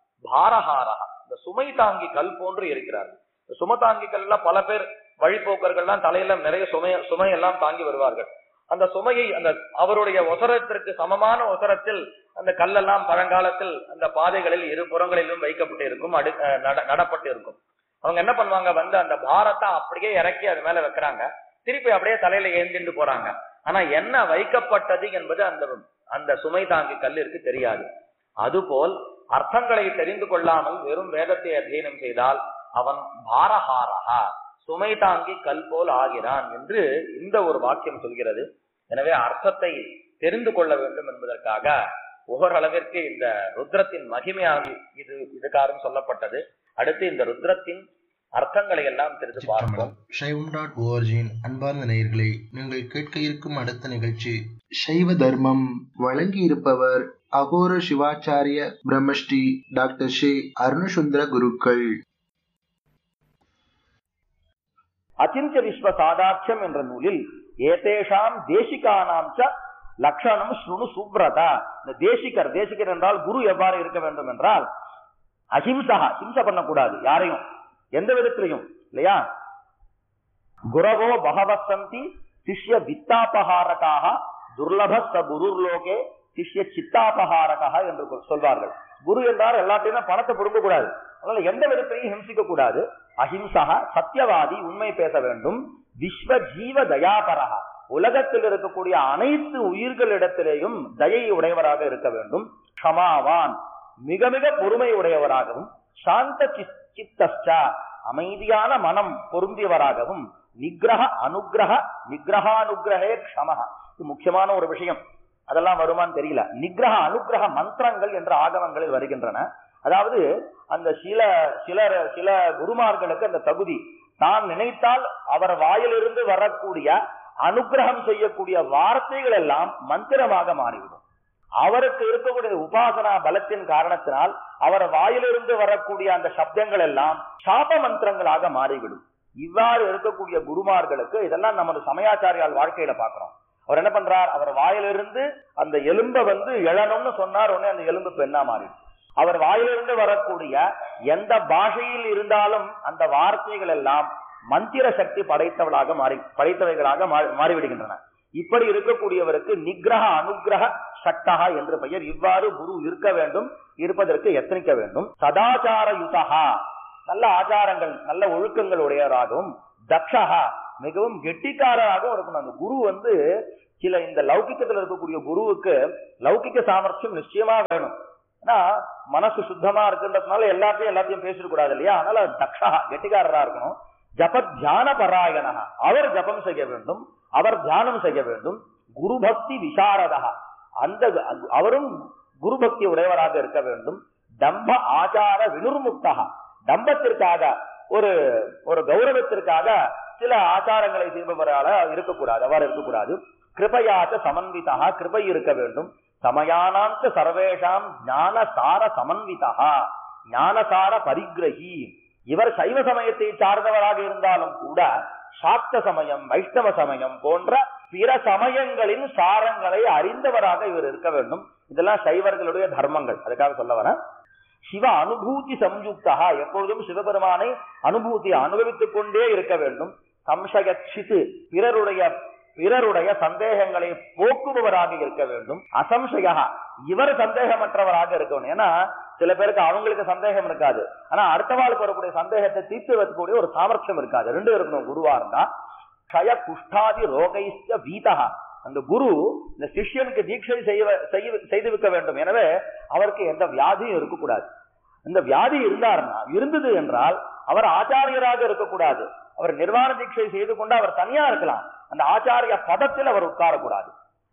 S4: பாரஹாரா இந்த சுமை தாங்கி கல் போன்று இருக்கிறார்கள் இந்த சும தாங்கி கல்லாம் பல பேர் வழிபோக்கர்கள்லாம் தலையில நிறைய சுமை சுமையெல்லாம் தாங்கி வருவார்கள் அந்த சுமையை அந்த அவருடைய ஒசரத்திற்கு சமமான ஒசரத்தில் அந்த கல்லெல்லாம் பழங்காலத்தில் அந்த பாதைகளில் இரு புறங்களிலும் வைக்கப்பட்டு இருக்கும் அடு அஹ் நட- நடப்பட்டு இருக்கும் அவங்க என்ன பண்ணுவாங்க வந்து அந்த பாரத்தை அப்படியே இறக்கி அது மேல வைக்கிறாங்க திருப்பி அப்படியே தலையில ஏந்திண்டு போறாங்க ஆனா என்ன வைக்கப்பட்டது என்பது அந்த அந்த சுமை தாங்கி கல்லிற்கு தெரியாது அதுபோல் அர்த்தங்களை தெரிந்து கொள்ளாமல் வெறும் வேதத்தை அத்தியனம் செய்தால் அவன் பாரஹாரஹா சுமை தாங்கி கல் போல் ஆகிறான் என்று இந்த ஒரு வாக்கியம் சொல்கிறது எனவே அர்த்தத்தை தெரிந்து கொள்ள வேண்டும் என்பதற்காக ஓரளவிற்கு இந்த ருத்ரத்தின் மகிமையாகி இது இதுக்காரும் சொல்லப்பட்டது அடுத்து இந்த ருத்ரத்தின் அர்த்தங்களை எல்லாம் தெரிந்து பார்ப்போம்
S3: சைவம் டாட் ஓஆர்ஜியின் அன்பார்ந்த நேயர்களே நீங்கள் கேட்க இருக்கும் அடுத்த நிகழ்ச்சி சைவ தர்மம் வழங்கி இருப்பவர் அகோர சிவாச்சாரிய பிரம்மஸ்ரீ டாக்டர் ஷே அருணசுந்தர குருக்கள்
S4: அச்சிஞ்ச விஸ்வ சாதாட்சியம் என்ற நூலில் ஏதேஷாம் தேசிகானாம் ச லக்ஷணம் ஸ்ருணு சுப்ரதா இந்த தேசிகர் தேசிகர் என்றால் குரு எவ்வாறு இருக்க வேண்டும் என்றால் அஹிம்சா ஹிம்சை பண்ணக்கூடாது யாரையும் எந்த விதத்திலையும் இல்லையா குரவோ பகவசந்தி சிஷ்ய வித்தாபகாரகாக துர்லப ச குருர்லோகே சிஷ்ய சித்தாபகாரகா என்று கொ- சொல்வார்கள் குரு என்றால் எல்லாத்தையுமே பணத்தை கொடுக்க கூடாது அதனால எந்த விதத்திலையும் ஹிம்சிக்க கூடாது அஹிம்சா சத்தியவாதி உண்மை பேச வேண்டும் விஸ்வ ஜீவ தயாபரகா உலகத்தில் இருக்கக்கூடிய அனைத்து உயிர்களிடத்திலேயும் தயை உடையவராக இருக்க வேண்டும் க்ஷமாவான் மிக மிக பொறுமை உடையவராகவும் சாந்த சித்- சித்தஸ்ச அமைதியான மனம் பொருந்தியவராகவும் நிகிரக அனுகிரக நிகிரகானுகிரகே க்ஷமஹ இது முக்கியமான ஒரு விஷயம் அதெல்லாம் வருமான்னு தெரியல நிகிரக அனுகிரக மந்திரங்கள் என்ற ஆகமங்களில் வருகின்றன அதாவது அந்த சில சிலர் சில குருமார்களுக்கு அந்த தகுதி தான் நினைத்தால் அவர் வாயிலிருந்து வரக்கூடிய அனுகிரகம் செய்யக்கூடிய வார்த்தைகள் எல்லாம் மந்திரமாக மாறிவிடும் அவருக்கு இருக்கக்கூடிய உபாசனா பலத்தின் காரணத்தினால் அவர் வாயிலிருந்து வரக்கூடிய அந்த சப்தங்கள் எல்லாம் சாப மந்திரங்களாக மாறிவிடும் இவ்வாறு இருக்கக்கூடிய குருமார்களுக்கு இதெல்லாம் நமது சமயாச்சாரியால் வாழ்க்கையில பார்க்கிறோம் அவர் என்ன பண்றார் அவர் வாயிலிருந்து அந்த எலும்பை வந்து எழணும்னு சொன்னார் உடனே அந்த எலும்பு பெண்ணா மாறிடும் அவர் வாயிலிருந்து வரக்கூடிய எந்த பாஷையில் இருந்தாலும் அந்த வார்த்தைகள் எல்லாம் மந்திர சக்தி படைத்தவளாக மாறி படைத்தவைகளாக மாறி- மாறிவிடுகின்றன இப்படி இருக்கக்கூடியவருக்கு நிகிரக அனுகிரக சக்தகா என்று பெயர் இவ்வாறு குரு இருக்க வேண்டும் இருப்பதற்கு எத்தனிக்க வேண்டும் சதாச்சார யுதகா நல்ல ஆச்சாரங்கள் நல்ல ஒழுக்கங்கள் உடையவராகவும் தக்ஷகா மிகவும் கெட்டிக்காரராகவும் இருக்கணும் அந்த குரு வந்து சில இந்த லௌகிக்கத்துல இருக்கக்கூடிய குருவுக்கு லௌகிக்க சாமர்த்தியம் நிச்சயமா வேணும் ஏன்னா மனசு சுத்தமா இருக்குன்றதுனால எல்லாத்தையும் எல்லாத்தையும் பேசிட கூடாது இல்லையா அதனால தக்ஷா கெட்டிக்காரரா இருக்கணும் ஜப தியான பராயணா அவர் ஜபம் செய்ய வேண்டும் அவர் தியானம் செய்ய வேண்டும் குரு பக்தி விசாரதா அந்த அவரும் குரு பக்தி உடையவராக இருக்க வேண்டும் தம்ப ஆச்சார வினுர்முக்தா தம்பத்திற்காக ஒரு ஒரு கௌரவத்திற்காக சில ஆச்சாரங்களை செய்பவரால இருக்கக்கூடாது அவர் இருக்கக்கூடாது கிருபையாச்ச சமன்விதா கிருபை இருக்க வேண்டும் சமயானாந்த சர்வேஷாம் ஞானசார சமன்விதா ஞானசார பரிகிரகி இவர் சைவ சமயத்தை சார்ந்தவராக இருந்தாலும் கூட சாக்த சமயம் வைஷ்ணவ சமயம் போன்ற பிற சமயங்களின் சாரங்களை அறிந்தவராக இவர் இருக்க வேண்டும் இதெல்லாம் சைவர்களுடைய தர்மங்கள் அதுக்காக சொல்ல வரேன் சிவ அனுபூதி சம்யுக்தா எப்பொழுதும் சிவபெருமானை அனுபூதி அனுபவித்துக் கொண்டே இருக்க வேண்டும் சம்சயச்சித்து பிறருடைய பிறருடைய சந்தேகங்களை போக்குபவராக இருக்க வேண்டும் அசம்சயா இவர் சந்தேகமற்றவராக இருக்க வேண்டும் ஏன்னா சில பேருக்கு அவங்களுக்கு சந்தேகம் இருக்காது ஆனா அடுத்தவாளுக்கு வரக்கூடிய சந்தேகத்தை தீர்த்து வைக்கக்கூடிய ஒரு சாமர்த்தியம் இருக்காது ரெண்டு இருக்கணும் குருவா இருந்தா க்ஷய குஷ்டாதி ரோகைஸ்ட வீதா அந்த குரு இந்த சிஷ்யனுக்கு தீட்சை செய்வ- செய்ய- செய்து வைக்க வேண்டும் எனவே அவருக்கு எந்த வியாதியும் இருக்கக்கூடாது இந்த வியாதி இருந்தாருன்னா இருந்தது என்றால் அவர் ஆச்சாரியராக இருக்கக்கூடாது அவர் நிர்வாண தீட்சை செய்து கொண்டு அவர் தனியா இருக்கலாம் அந்த ஆச்சாரிய பதத்தில் அவர் உட்காரக்கூடாது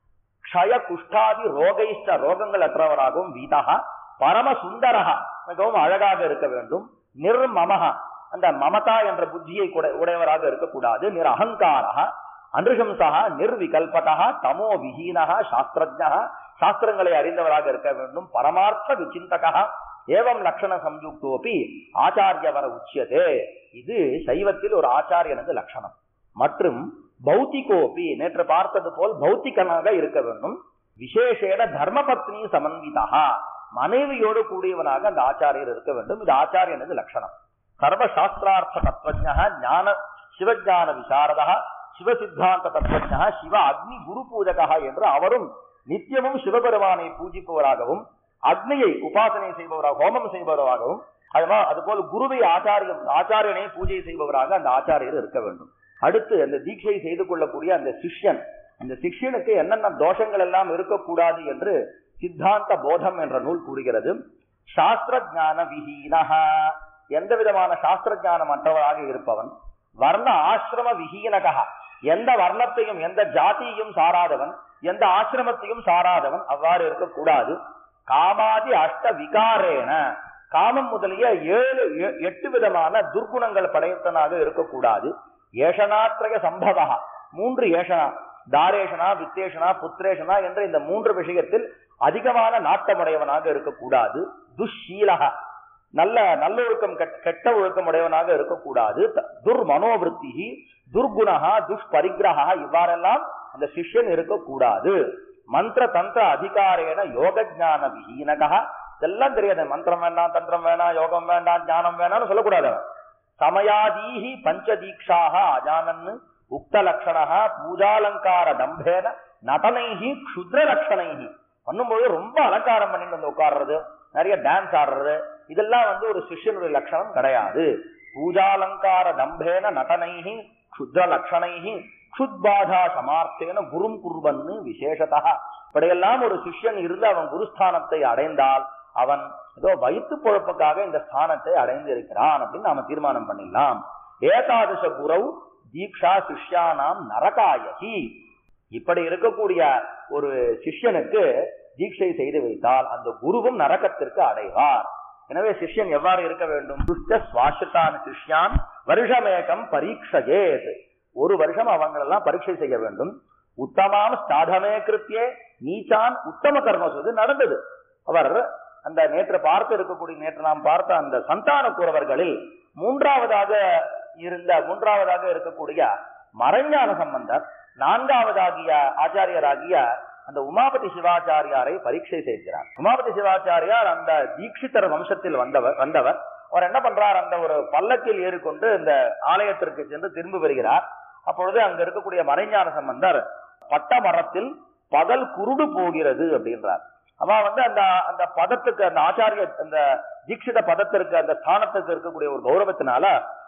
S4: க்ஷய குஷ்டாதி ரோகைஷ்ட ரோகங்கள் அற்றவராகவும் வீதா பரம சுந்தரகா மிகவும் அழகாக இருக்க வேண்டும் நிர்மமஹா அந்த மமதா என்ற புத்தியை கூட- உடையவராக இருக்கக்கூடாது நிர் அகங்காரா அனுஷம்சா நிர்விகல்பகா தமோ விஹீனகா சாஸ்திரஜா சாஸ்திரங்களை அறிந்தவராக இருக்க வேண்டும் பரமார்த்த விசிந்தகா ஏவம் லட்சண சம்யுக்தோபி ஆச்சாரியவர உச்சியதே இது சைவத்தில் ஒரு ஆச்சாரியனது லட்சணம் மற்றும் பௌத்திகோபி நேற்று பார்த்தது போல் பௌத்திகனாக இருக்க வேண்டும் விசேஷேன தர்மபத்னி சமன்விதா மனைவியோடு கூடியவனாக அந்த ஆச்சாரியர் இருக்க வேண்டும் இது ஆச்சாரியனது லட்சணம் சர்வசாஸ்திரார்த்த தத்துவஜ ஞான சிவஜான விசாரதா சிவசித்தாந்த தத்துவஜ சிவ அக்னி குரு பூஜகா என்று அவரும் நித்தியமும் சிவபெருமானை பூஜிப்பவராகவும் அக்னியை உபாசனை செய்பவராக ஹோமம் செய்பவராகவும் அதுமா- அதுபோல் குருவை ஆச்சாரியம் ஆச்சாரியனை பூஜை செய்பவராக அந்த ஆச்சாரியர் இருக்க வேண்டும் அடுத்து அந்த தீட்சை செய்து கொள்ளக்கூடிய அந்த சிஷ்யன் அந்த சிஷ்யனுக்கு என்னென்ன தோஷங்கள் எல்லாம் இருக்கக்கூடாது என்று சித்தாந்த போதம் என்ற நூல் கூறுகிறது சாஸ்திர ஞான விஹீனஹா எந்த விதமான சாஸ்திர ஞானம் அற்றவராக இருப்பவன் வர்ண ஆசிரம விஹீனகா எந்த வர்ணத்தையும் எந்த ஜாதியையும் சாராதவன் எந்த ஆசிரமத்தையும் சாராதவன் அவ்வாறு இருக்கக்கூடாது காமாதி அஷ்ட விகாரேன காமம் முதலிய ஏழு எ- எட்டு விதமான துர்குணங்கள் படைத்தனாக இருக்கக்கூடாது ஏஷனாத்ரய சம்பவா மூன்று ஏஷனா தாரேஷனா வித்தேஷனா புத்திரேஷனா என்ற இந்த மூன்று விஷயத்தில் அதிகமான நாட்டமுடையவனாக இருக்கக்கூடாது துஷீலகா நல்ல நல்லொழுக்கம் கெட்ட- கெட்ட ஒழுக்கம் உடையவனாக இருக்கக்கூடாது த- துர்மனோவிருத்தி துர்குணகா துஷ்பரிகிரகா இவ்வாறெல்லாம் அந்த சிஷ்யன் இருக்கக்கூடாது மந்திர தந்திர அதிகாரேன யோக ஞான விஹீனகா இதெல்லாம் தெரியாது மந்திரம் வேண்டாம் தந்திரம் வேண்டாம் யோகம் வேண்டாம் ஞானம் வேண்டாம்னு சொல்லக்கூடாது அவன். சமயாதீஹி பஞ்சதீக்ஷாக அஜானன்னு உக்த லட்சணா பூஜாலங்கார டம்பேன நடனைஹி க்ஷுத்ர லட்சணைஹி பண்ணும்போது ரொம்ப அலங்காரம் பண்ணிட்டு வந்து உட்கார்றது நிறைய டான்ஸ் ஆடுறது இதெல்லாம் வந்து ஒரு சிஷ்யனுடைய லட்சணம் கிடையாது பூஜாலங்கார டம்பேன நடனைஹி க்ஷுத்ர லட்சணைஹி க்ஷுத்பாதா சமார்த்தேன குரும் குர்வன்னு விசேஷதா இப்படியெல்லாம் ஒரு சிஷ்யன் இருந்து அவன் குருஸ்தானத்தை அடைந்தால் அவன் ஏதோ வயிற்று பொழப்புக்காக இந்த ஸ்தானத்தை அடைந்து இருக்கிறான் அப்படின்னு நாம தீர்மானம் பண்ணிடலாம் ஏகாதச குரவு தீக்ஷா சிஷ்யானாம் நரகாயகி இப்படி இருக்கக்கூடிய ஒரு சிஷ்யனுக்கு தீட்சை செய்து வைத்தால் அந்த குருவும் நரகத்திற்கு அடைவார் எனவே சிஷ்யன் எவ்வாறு இருக்க வேண்டும் துஷ்ட சுவாசித்தான சிஷ்யான் வருஷமேகம் பரீட்சையேத் ஒரு வருஷம் அவங்களெல்லாம் பரீட்சை செய்ய வேண்டும் உத்தமாம் ஸ்தாதமே கிருத்தியே நீச்சான் உத்தம கர்மசு இது நடந்தது அவர் அந்த நேற்று பார்த்து இருக்கக்கூடிய நேற்று நாம் பார்த்த அந்த சந்தான கூறவர்களில் மூன்றாவதாக இருந்த மூன்றாவதாக இருக்கக்கூடிய மறைஞான சம்பந்தர் நான்காவதாகிய ஆச்சாரியராகிய அந்த உமாபதி சிவாச்சாரியாரை பரீட்சை செய்கிறார் உமாபதி சிவாச்சாரியார் அந்த தீட்சிதர் வம்சத்தில் வந்தவர் வந்தவர் அவர் என்ன பண்றார் அந்த ஒரு பல்லக்கில் ஏறிக்கொண்டு இந்த ஆலயத்திற்கு சென்று திரும்பி வருகிறார் அப்பொழுது அங்க இருக்கக்கூடிய மறைஞான சம்பந்தர் பட்ட மரத்தில் பகல் குருடு போகிறது அப்படின்றார் அவ வந்து அந்த அந்த பதத்துக்கு அந்த ஆச்சாரிய அந்த தீட்சித பதத்திற்கு அந்த ஸ்தானத்துக்கு இருக்கக்கூடிய ஒரு கௌரவத்தினால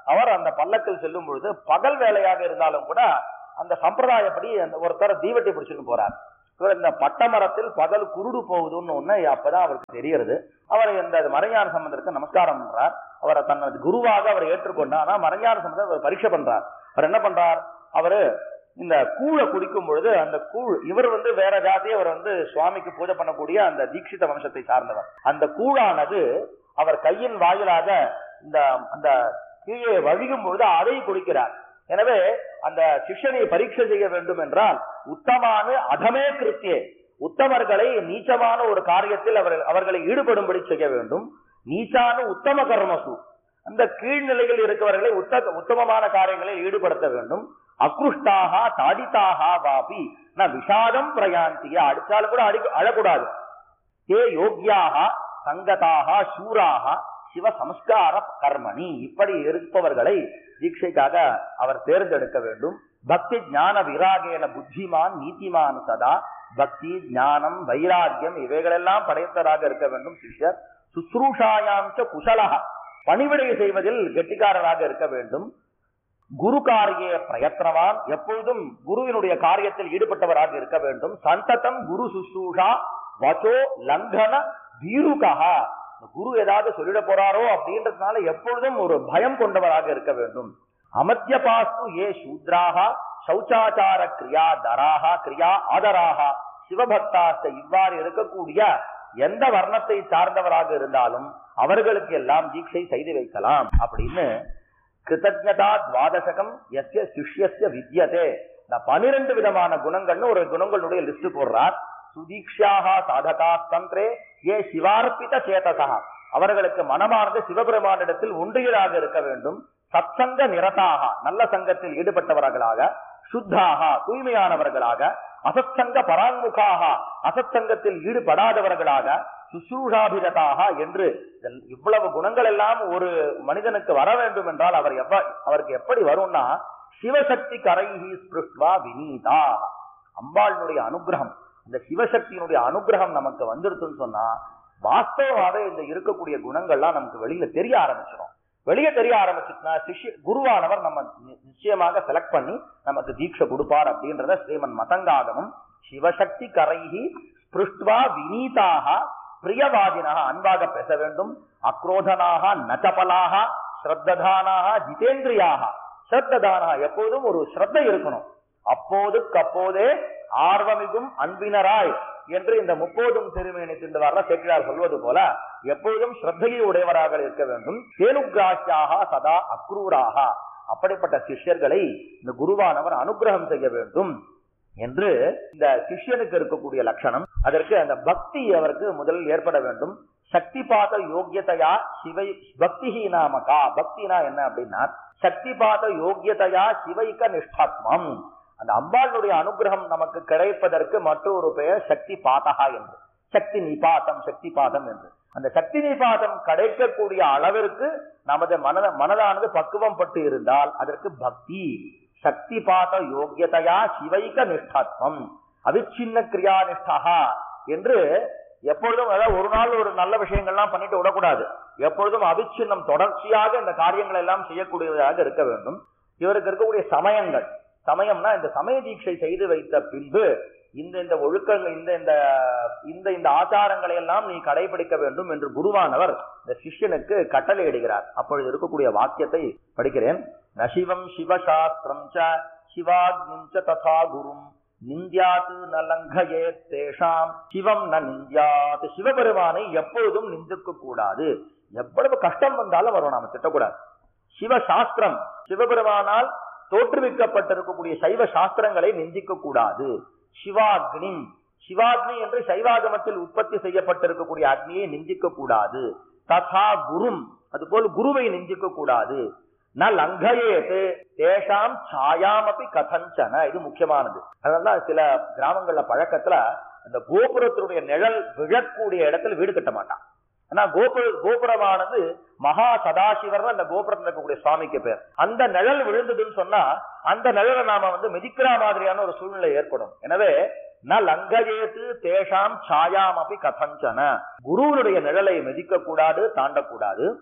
S4: அவர் அந்த பல்லக்கில் செல்லும் பொழுது பகல் வேலையாக இருந்தாலும் கூட அந்த சம்பிரதாயப்படி அந்த ஒருத்தர் தீவட்டி பிடிச்சுன்னு போறார் இவர் இந்த பட்டமரத்தில் பகல் குருடு போகுதுன்னு ஒண்ணு அப்பதான் அவருக்கு தெரியறது அவர் இந்த மறைஞான சம்பந்தருக்கு நமஸ்காரம் பண்றார் அவரை தனது குருவாக அவர் ஏற்றுக்கொண்டார் ஆனா மறைஞான சம்பந்தர் அவர் பரீட்சை பண்றார் அவர் என்ன பண்றார் அவரு இந்த கூழை குடிக்கும் பொழுது அந்த கூழ் இவர் வந்து வேற ஜாதி அவர் வந்து சுவாமிக்கு பூஜை பண்ணக்கூடிய அந்த தீட்சித வம்சத்தை சார்ந்தவர் அந்த கூழானது அவர் கையின் வாயிலாக இந்த அந்த கீழே வழியும் பொழுது அதை குடிக்கிறார் எனவே அந்த சிஷ்யனை பரீட்சை செய்ய வேண்டும் என்றால் உத்தமான அதமே கிருத்தியே உத்தமர்களை நீச்சமான ஒரு காரியத்தில் அவர் அவர்களை ஈடுபடும்படி செய்ய வேண்டும் நீச்சான உத்தம கர்மசு அந்த கீழ்நிலையில் இருக்கிறவர்களை உத்த உத்தமமான காரியங்களில் ஈடுபடுத்த வேண்டும் அக்ருஷ்டாக தாடித்தாக வாபி நான் விஷாதம் பிரயாந்திய அடிச்சாலும் கூட அடி அழக்கூடாது தே யோக்கியாக சங்கதாக சூராக சிவ சம்ஸ்கார கர்மணி இப்படி இருப்பவர்களை தீட்சைக்காக அவர் தேர்ந்தெடுக்க வேண்டும் பக்தி ஞான விராகேன புத்திமான் நீதிமான் சதா பக்தி ஞானம் வைராக்கியம் இவைகளெல்லாம் படைத்தவராக இருக்க வேண்டும் சிஷ்யர் சுஸ்ரூஷாயாம் ச குஷலக பணிவிடை செய்வதில் கெட்டிக்காரராக இருக்க வேண்டும் குரு காரிய பிரயத்னவான் எப்பொழுதும் குருவினுடைய காரியத்தில் ஈடுபட்டவராக இருக்க வேண்டும் சந்ததம் குரு சுசூஷா வச்சோ லங்கன வீருகா குரு ஏதாவது சொல்லிட போறாரோ அப்படின்றதுனால எப்பொழுதும் ஒரு பயம் கொண்டவராக இருக்க வேண்டும் அமத்திய பாஸ்து ஏ சூத்ராக சௌச்சாச்சார கிரியா தராக கிரியா ஆதராக சிவபக்தாஸ்த இவ்வாறு இருக்கக்கூடிய எந்த வர்ணத்தை சார்ந்தவராக இருந்தாலும் அவர்களுக்கு எல்லாம் தீட்சை செய்து வைக்கலாம் அப்படின்னு கிருத்தஜதா துவாதசகம் எஸ்ய சிஷ்யஸ்ய வித்யதே இந்த பனிரெண்டு விதமான குணங்கள்னு ஒரு குணங்களுடைய லிஸ்ட் போடுறார் சுதீக்ஷாக சாதகா தந்திரே ஏ சிவார்ப்பித சேதசா அவர்களுக்கு மனமானது சிவபெருமானிடத்தில் ஒன்றியதாக இருக்க வேண்டும் சத்சங்க நிரதாக நல்ல சங்கத்தில் ஈடுபட்டவர்களாக சுத்தாக தூய்மையானவர்களாக அசத்சங்க பராங்முகாக அசத்சங்கத்தில் ஈடுபடாதவர்களாக சுசூஷாபிரதாக என்று இவ்வளவு குணங்கள் எல்லாம் ஒரு மனிதனுக்கு வர வேண்டும் என்றால் அவர் எவ்வ அவருக்கு எப்படி வரும்னா சிவசக்தி கரைஹி ஸ்பிருஷ்வா வினீதா அம்பாளினுடைய அனுகிரகம் இந்த சிவசக்தியினுடைய அனுகிரகம் நமக்கு வந்துருச்சுன்னு சொன்னா வாஸ்தவமாவே இந்த இருக்கக்கூடிய குணங்கள்லாம் நமக்கு வெளியில தெரிய ஆரம்பிச்சிடும் வெளியே தெரிய ஆரம்பிச்சுட்டுனா சிஷ்ய குருவானவர் நம்ம நிச்சயமாக செலக்ட் பண்ணி நமக்கு தீட்சை கொடுப்பார் அப்படின்றத ஸ்ரீமன் மதங்காகமும் சிவசக்தி கரைஹி ஸ்பிருஷ்டுவா வினீதாக பிரியவாதினாக அன்பாக பேச வேண்டும் அக்ரோதனாக நச்சபலாக ஸ்ரத்ததானாக ஜிதேந்திரியாக ஸ்ரத்ததானா எப்போதும் ஒரு ஸ்ரத்த இருக்கணும் அப்போதுக்கு அப்போதே ஆர்வமிகும் அன்பினராய் என்று இந்த முப்போதும் திருமேனி திண்டுவார்ல சேக்கிழார் சொல்வது போல எப்பொழுதும் ஸ்ரத்தையை உடையவராக இருக்க வேண்டும் தேனுகிராசியாக சதா அக்ரூராக அப்படிப்பட்ட சிஷ்யர்களை இந்த குருவானவர் அனுகிரகம் செய்ய வேண்டும் என்று இந்த சிஷ்யனுக்கு இருக்கக்கூடிய லட்சணம் அதற்கு அந்த பக்தி அவருக்கு முதலில் ஏற்பட வேண்டும் சக்தி பாத யோகியதையா சிவை பக்தி நாமகா பக்தினா என்ன அப்படின்னா சக்தி பாத யோகியதையா சிவைக்க நிஷ்டாத்மம் அந்த அம்பாளுடைய அனுகிரகம் நமக்கு கிடைப்பதற்கு மற்றொரு பெயர் சக்தி பாதகா என்று சக்தி நிபாதம் சக்தி பாதம் என்று அந்த சக்தி நிபாதம் கிடைக்கக்கூடிய அளவிற்கு நமது மனத மனதானது பக்குவம் பட்டு இருந்தால் அதற்கு பக்தி சக்தி பாத யோகியதையா சிவைக நிஷ்டாத்மம் அவிச்சின்ன கிரியா நிஷ்டா என்று எப்பொழுதும் அதாவது ஒரு நாள் ஒரு நல்ல விஷயங்கள்லாம் பண்ணிட்டு விடக்கூடாது எப்பொழுதும் அவிச்சின்னம் தொடர்ச்சியாக இந்த காரியங்கள் எல்லாம் செய்யக்கூடியதாக இருக்க வேண்டும் இவருக்கு இருக்கக்கூடிய சமயங்கள் சமயம்னா இந்த சமய தீட்சை செய்து வைத்த பின்பு இந்த இந்த ஒழுக்கங்கள் இந்த இந்த இந்த இந்த ஆச்சாரங்களை எல்லாம் நீ கடைபிடிக்க வேண்டும் என்று குருவானவர் இந்த சிஷ்யனுக்கு கட்டளை இடுகிறார் அப்பொழுது இருக்கக்கூடிய வாக்கியத்தை படிக்கிறேன் நசிவம் சிவசாஸ்திரம் ச சிவாக்னிம் ச ததா குரும் நிந்தியாத்து ந லங்கயே தேஷாம் சிவம் ந நிந்தியாத் சிவபெருமானை எப்பொழுதும் நிந்திக்க கூடாது எவ்வளவு கஷ்டம் வந்தாலும் வரும் நாம திட்டக்கூடாது சிவசாஸ்திரம் சிவபெருமானால் தோற்றுவிக்கப்பட்டிருக்கக்கூடிய சைவ சாஸ்திரங்களை நிந்திக்க கூடாது சிவாக்னி சிவாக்னி என்று சைவாகமத்தில் உற்பத்தி செய்யப்பட்டிருக்கக்கூடிய அக்னியை நிந்திக்க கூடாது ததா குரும் அதுபோல் குருவை நிந்திக்க கூடாது ந லங்கயேத்து தேஷாம் சாயாமப்பி கதஞ்சன இது முக்கியமானது அதனால சில கிராமங்கள்ல பழக்கத்துல அந்த கோபுரத்தினுடைய நிழல் விழக்கூடிய இடத்துல வீடு கட்ட மாட்டான் ஆனா கோபுர கோபுரமானது மகா சதாசிவர் அந்த கோபுரத்தில் இருக்கக்கூடிய சுவாமிக்கு பேர் அந்த நிழல் விழுந்ததுன்னு சொன்னா அந்த நிழலை நாம வந்து மிதிக்கிற மாதிரியான ஒரு சூழ்நிலை ஏற்படும் எனவே ந லங்கயேத்து தேஷாம் சாயாம் அப்படி கதஞ்சன குருவனுடைய நிழலை மிதிக்க கூடாது தாண்டக்கூடாது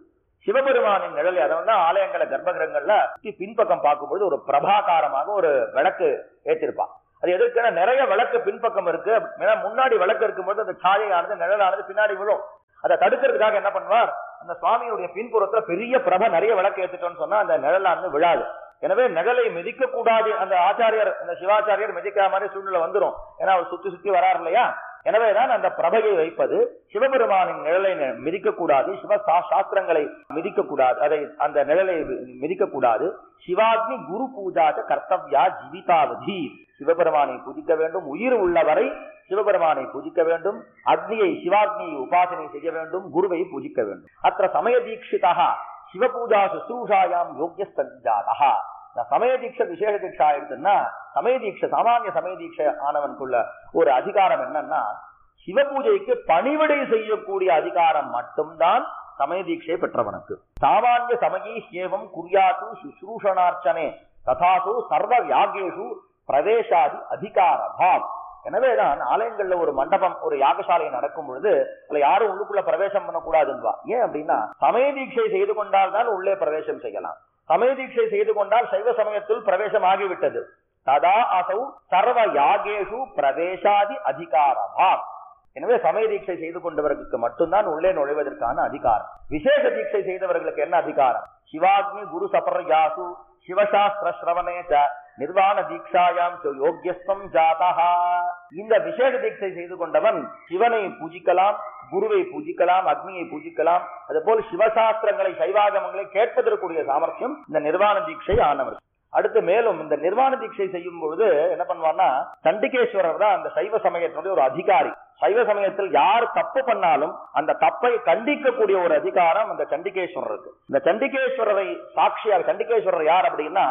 S4: சிவபெருமானின் நிழல் அதை வந்து ஆலயங்கள கர்ப்பகிரகங்கள்ல பின்பக்கம் பார்க்கும்போது ஒரு பிரபாகாரமாக ஒரு விளக்கு ஏற்றிருப்பான் அது எதுக்குன்னா நிறைய விளக்கு பின்பக்கம் இருக்கு ஏன்னா முன்னாடி விளக்கு இருக்கும்போது அந்த சாயையானது நிழலானது பின்னாடி விழும் அதை தடுக்கிறதுக்காக என்ன பண்ணுவார் அந்த சுவாமியுடைய பின்புறத்துல பெரிய பிரப நிறைய விளக்கு ஏத்துட்டோம்னு சொன்னா அந்த நிழலானது விழாது எனவே நிழலை மிதிக்க கூடாது அந்த ஆச்சாரியர் அந்த சிவாச்சாரியர் மிதிக்கிற மாதிரி சூழ்நிலை வந்துரும் ஏன்னா அவர் சுத்தி சுத்தி வராரு இல்லையா எனவேதான் அந்த பிரபையை வைப்பது சிவபெருமானின் நிழலை மிதிக்க கூடாது சிவ சா- சாஸ்திரங்களை மிதிக்க கூடாது அதை அந்த நிழலை மிதிக்க கூடாது சிவாக்னி குரு பூஜாச்ச கர்த்தவ்யா ஜீவிதாவதி சிவபெருமானை பூஜிக்க வேண்டும் உயிர் உள்ளவரை சிவபெருமானை பூஜிக்க வேண்டும் அக்னியை சிவாக்னியை உபாசனை செய்ய வேண்டும் குருவை பூஜிக்க வேண்டும் அத்த சமய தீட்சிதா சிவபூஜா சுசூஷாயாம் யோக்கிய சஞ்சாதா இந்த சமய தீட்சை விசேஷ தீட்சா எடுத்துன்னா சமய தீட்சை சாமானிய சமய தீட்சை ஆனவனுக்குள்ள ஒரு அதிகாரம் என்னன்னா சிவபூஜைக்கு பணிவிடை செய்யக்கூடிய அதிகாரம் மட்டும்தான் சமய தீட்சை பெற்றவனுக்கு சாமானிய சமயி சேவம் குறியாத்து சுশ্রூஷணார்ச்சனே ததாசு சர்வ யாகேஷு பிரவேசாதி அதிகாரபாம் எனவேதான் ஆலயங்கள்ல ஒரு மண்டபம் ஒரு யாகசாலை நடக்கும் பொழுது அதுல யாரும் உள்ளுக்குள்ள பிரவேசம் பண்ணக்கூடாதுன்பா ஏன் அப்படின்னா சமய தீட்சை செய்து கொண்டால் தான் உள்ளே பிரவேசம் செய்யலாம் சமய தீட்சை செய்து கொண்டால் சைவ சமயத்தில் பிரவேசம் ஆகிவிட்டது ததா அசௌ சர்வ யாகேஷு பிரவேசாதி அதிகாரபாம் எனவே சமய தீட்சை செய்து கொண்டவர்களுக்கு மட்டும்தான் உள்ளே நுழைவதற்கான அதிகாரம் விசேஷ தீட்சை செய்தவர்களுக்கு என்ன அதிகாரம் சிவாக்னி குரு சபர்யாசு சிவசாஸ்திர ஸ்ரவணே ச நிர்வாண தீட்சாயாம் ச யோக்கியஸ்தம் ஜாதா இந்த விசேஷ தீட்சை செய்து கொண்டவன் சிவனை பூஜிக்கலாம் குருவை பூஜிக்கலாம் அக்னியை பூஜிக்கலாம் அதுபோல் சிவசாஸ்திரங்களை சைவாகமங்களை கேட்பதற்குரிய சாமர்த்தியம் இந்த நிர்வாண தீட்சை ஆனவர் அடுத்து மேலும் இந்த நிர்வாண தீட்சை செய்யும் பொழுது என்ன பண்ணுவார்னா சண்டிகேஸ்வரர் தான் அந்த சைவ சமயத்தினுடைய ஒரு அதிகாரி சைவ சமயத்தில் யார் தப்பு பண்ணாலும் அந்த தப்பை கண்டிக்கக்கூடிய ஒரு அதிகாரம் அந்த சண்டிகேஸ்வரருக்கு இந்த சண்டிகேஸ்வரரை சாட்சியாக சண்டிகேஸ்வரர் யார் அப்படின்னா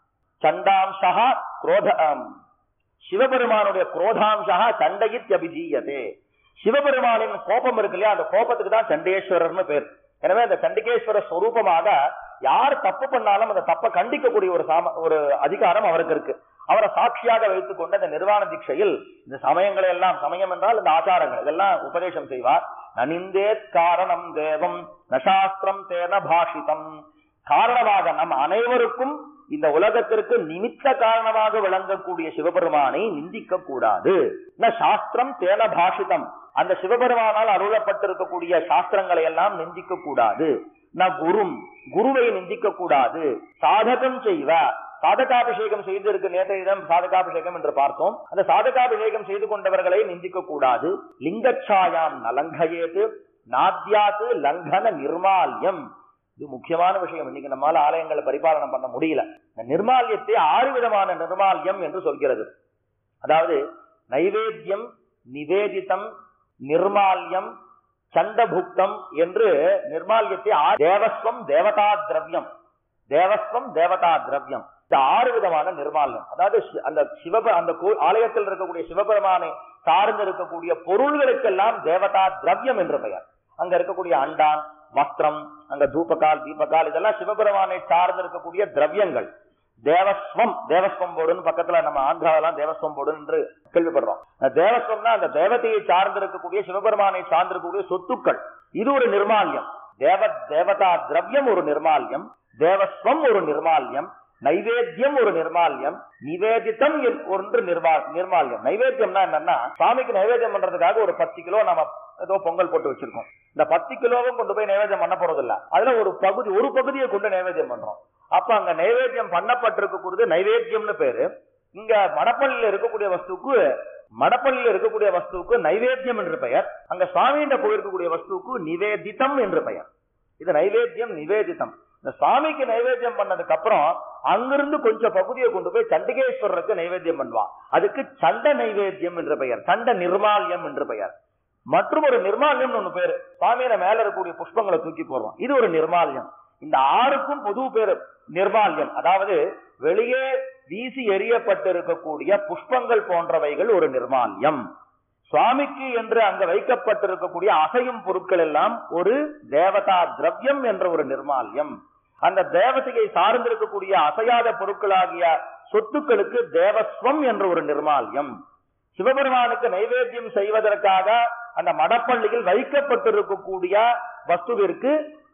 S4: சண்டாம்சா குரோத ஆம், சிவபெருமானுடைய குரோதாம்சா சண்டையித் அபிஜீயதே சிவபெருமானின் கோபம் இருக்கு இல்லையா அந்த கோபத்துக்கு தான் சண்டேஸ்வரர்னு பேர் எனவே அந்த சண்டிகேஸ்வர ஸ்வரூபமாக யார் தப்பு பண்ணாலும் அந்த தப்பை கண்டிக்கக்கூடிய ஒரு சாம ஒரு அதிகாரம் அவருக்கு இருக்கு அவரை சாட்சியாக வைத்துக் கொண்ட இந்த நிர்வாண தீட்சையில் இந்த சமயங்களை எல்லாம் சமயம் என்றால் இந்த ஆச்சாரங்கள் இதெல்லாம் உபதேசம் செய்வார் நனிந்தேத் காரணம் தேவம் நசாஸ்திரம் தேன பாஷிதம் காரணமாக நம் அனைவருக்கும் இந்த உலகத்திற்கு நிமித்த காரணமாக விளங்கக்கூடிய சிவபெருமானை நிந்திக்க கூடாது ந சாஸ்திரம் தேன பாஷிதம் அந்த சிவபெருமானால் அருளப்பட்டிருக்கக்கூடிய சாஸ்திரங்களை எல்லாம் நிந்திக்க கூடாது ந குரும் குருவை நிந்திக்க கூடாது சாதகம் செய்வ சாதகாபிஷேகம் செய்திருக்கு நேற்றைய தினம் சாதகாபிஷேகம் என்று பார்த்தோம் அந்த சாதகாபிஷேகம் செய்து கொண்டவர்களை நிந்திக்க கூடாது லிங்கச்சாயாம் நலங்கயேது நாத்யாத்து லங்கன நிர்மால்யம் இது முக்கியமான விஷயம் இன்னைக்கு நம்மால ஆலயங்களை பரிபாலனம் பண்ண முடியல இந்த நிர்மால்யத்தை ஆறு விதமான நிர்மால்யம் என்று சொல்கிறது அதாவது நைவேத்தியம் நிவேதிதம் நிர்மால்யம் சண்டபுக்தம் என்று நிர்மால்யத்தை ஆறு- தேவஸ்வம் தேவதா திரவியம் தேவஸ்வம் தேவதா திரவியம் இந்த ஆறு விதமான நிர்மால்யம் அதாவது சி- அந்த சிவப அந்த கோ- ஆலயத்தில் இருக்கக்கூடிய சிவபெருமானை சார்ந்து இருக்கக்கூடிய பொருள்களுக்கெல்லாம் தேவதா திரவியம் என்று பெயர் அங்க இருக்கக்கூடிய அண்டான் வஸ்திரம் அங்க தூபகால் தீபகால் இதெல்லாம் சிவபெருமானை சார்ந்து இருக்கக்கூடிய திரவியங்கள் தேவஸ்வம் தேவஸ்வம் போடுன்னு பக்கத்துல நம்ம ஆந்திராவெல்லாம் தேவஸ்வம் போடுன்னு என்று கேள்விப்படுறோம் அந்த தேவஸ்வம்னா அந்த தேவதையை சார்ந்து இருக்கக்கூடிய சிவபெருமானை சார்ந்து இருக்கக்கூடிய சொத்துக்கள் இது ஒரு நிர்மால்யம் தேவ தேவதா திரவியம் ஒரு நிர்மால்யம் தேவஸ்வம் ஒரு நிர்மால்யம் நைவேத்தியம் ஒரு நிர்மால்யம் நிவேதித்தம் என்- ஒன்று நிர்மா நிர்மால்யம் நைவேத்தியம்னா என்னன்னா சுவாமிக்கு நைவேத்தியம் பண்றதுக்காக ஒரு பத்து கிலோ நம்ம ஏதோ பொங்கல் போட்டு வச்சிருக்கோம் இந்த பத்து கிலோவும் கொண்டு போய் நைவேத்தியம் பண்ண போறது இல்ல அதுல ஒரு பகுதி ஒரு பகுதியை கொண்டு நைவேத்தியம் பண்றோம் அப்ப அங்க நைவேத்தியம் பண்ணப்பட்டிருக்கக்கூடியது நைவேத்தியம்னு பேரு இங்க மடப்பள்ளியில இருக்கக்கூடிய வஸ்துக்கு மடப்பள்ளியில இருக்கக்கூடிய வஸ்துவுக்கு நைவேத்தியம் என்று பெயர் அங்க சுவாமியிட்ட போயிருக்கக்கூடிய வஸ்துவுக்கு நிவேதிதம் என்று பெயர் இது நைவேத்தியம் நிவேதிதம் இந்த சுவாமிக்கு நைவேத்தியம் பண்ணதுக்கு அப்புறம் அங்கிருந்து கொஞ்சம் பகுதியை கொண்டு போய் சண்டிகேஸ்வரருக்கு நைவேத்தியம் பண்ணுவான் அதுக்கு சண்ட நைவேத்தியம் என்று பெயர் சண்ட நிர்மால்யம் என்று பெயர் மற்றும் ஒரு நிர்மால்யம் ஒண்ணு பேரு சுவாமியில மேல இருக்கக்கூடிய புஷ்பங்களை தூக்கி போடுவோம் இது ஒரு நிர்மால்யம் இந்த ஆறுக்கும் பொது பேரு நிர்மால்யம் அதாவது வெளியே வீசி எறியப்பட்டிருக்கக்கூடிய புஷ்பங்கள் போன்றவைகள் ஒரு நிர்மால்யம் சுவாமிக்கு என்று அங்க வைக்கப்பட்டிருக்கக்கூடிய அசையும் பொருட்கள் எல்லாம் ஒரு தேவதா திரவியம் என்ற ஒரு நிர்மால்யம் அந்த தேவதையை சார்ந்திருக்கக்கூடிய அசையாத பொருட்களாகிய சொத்துக்களுக்கு தேவஸ்வம் என்ற ஒரு நிர்மால்யம் சிவபெருமானுக்கு நைவேத்தியம் செய்வதற்காக அந்த மடப்பள்ளியில் வைக்கப்பட்டிருக்கக்கூடிய வஸ்துவிற்கு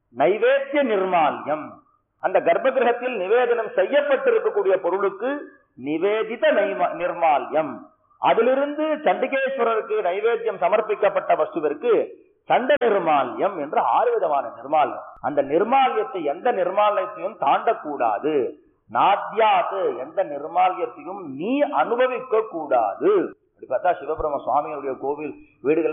S4: நைவேத்திய நிர்மால்யம் அந்த கர்ப்ப கிரகத்தில் நிவேதனம் செய்யப்பட்டிருக்கக்கூடிய பொருளுக்கு நிவேதித நைம- நிர்மால்யம் அதிலிருந்து சண்டிகேஸ்வரருக்கு நைவேத்தியம் சமர்ப்பிக்கப்பட்ட வஸ்துவிற்கு சண்ட நிர்மால்யம் என்று ஆறு விதமான நிர்மால்யம் அந்த நிர்மால்யத்தை எந்த நிர்மால்யத்தையும் தாண்டக்கூடாது நாத்யாத்து எந்த நிர்மால்யத்தையும் நீ அனுபவிக்க கூடாது அப்படி பார்த்தா சிவபிரம சுவாமியுடைய கோவில் வீடுகள்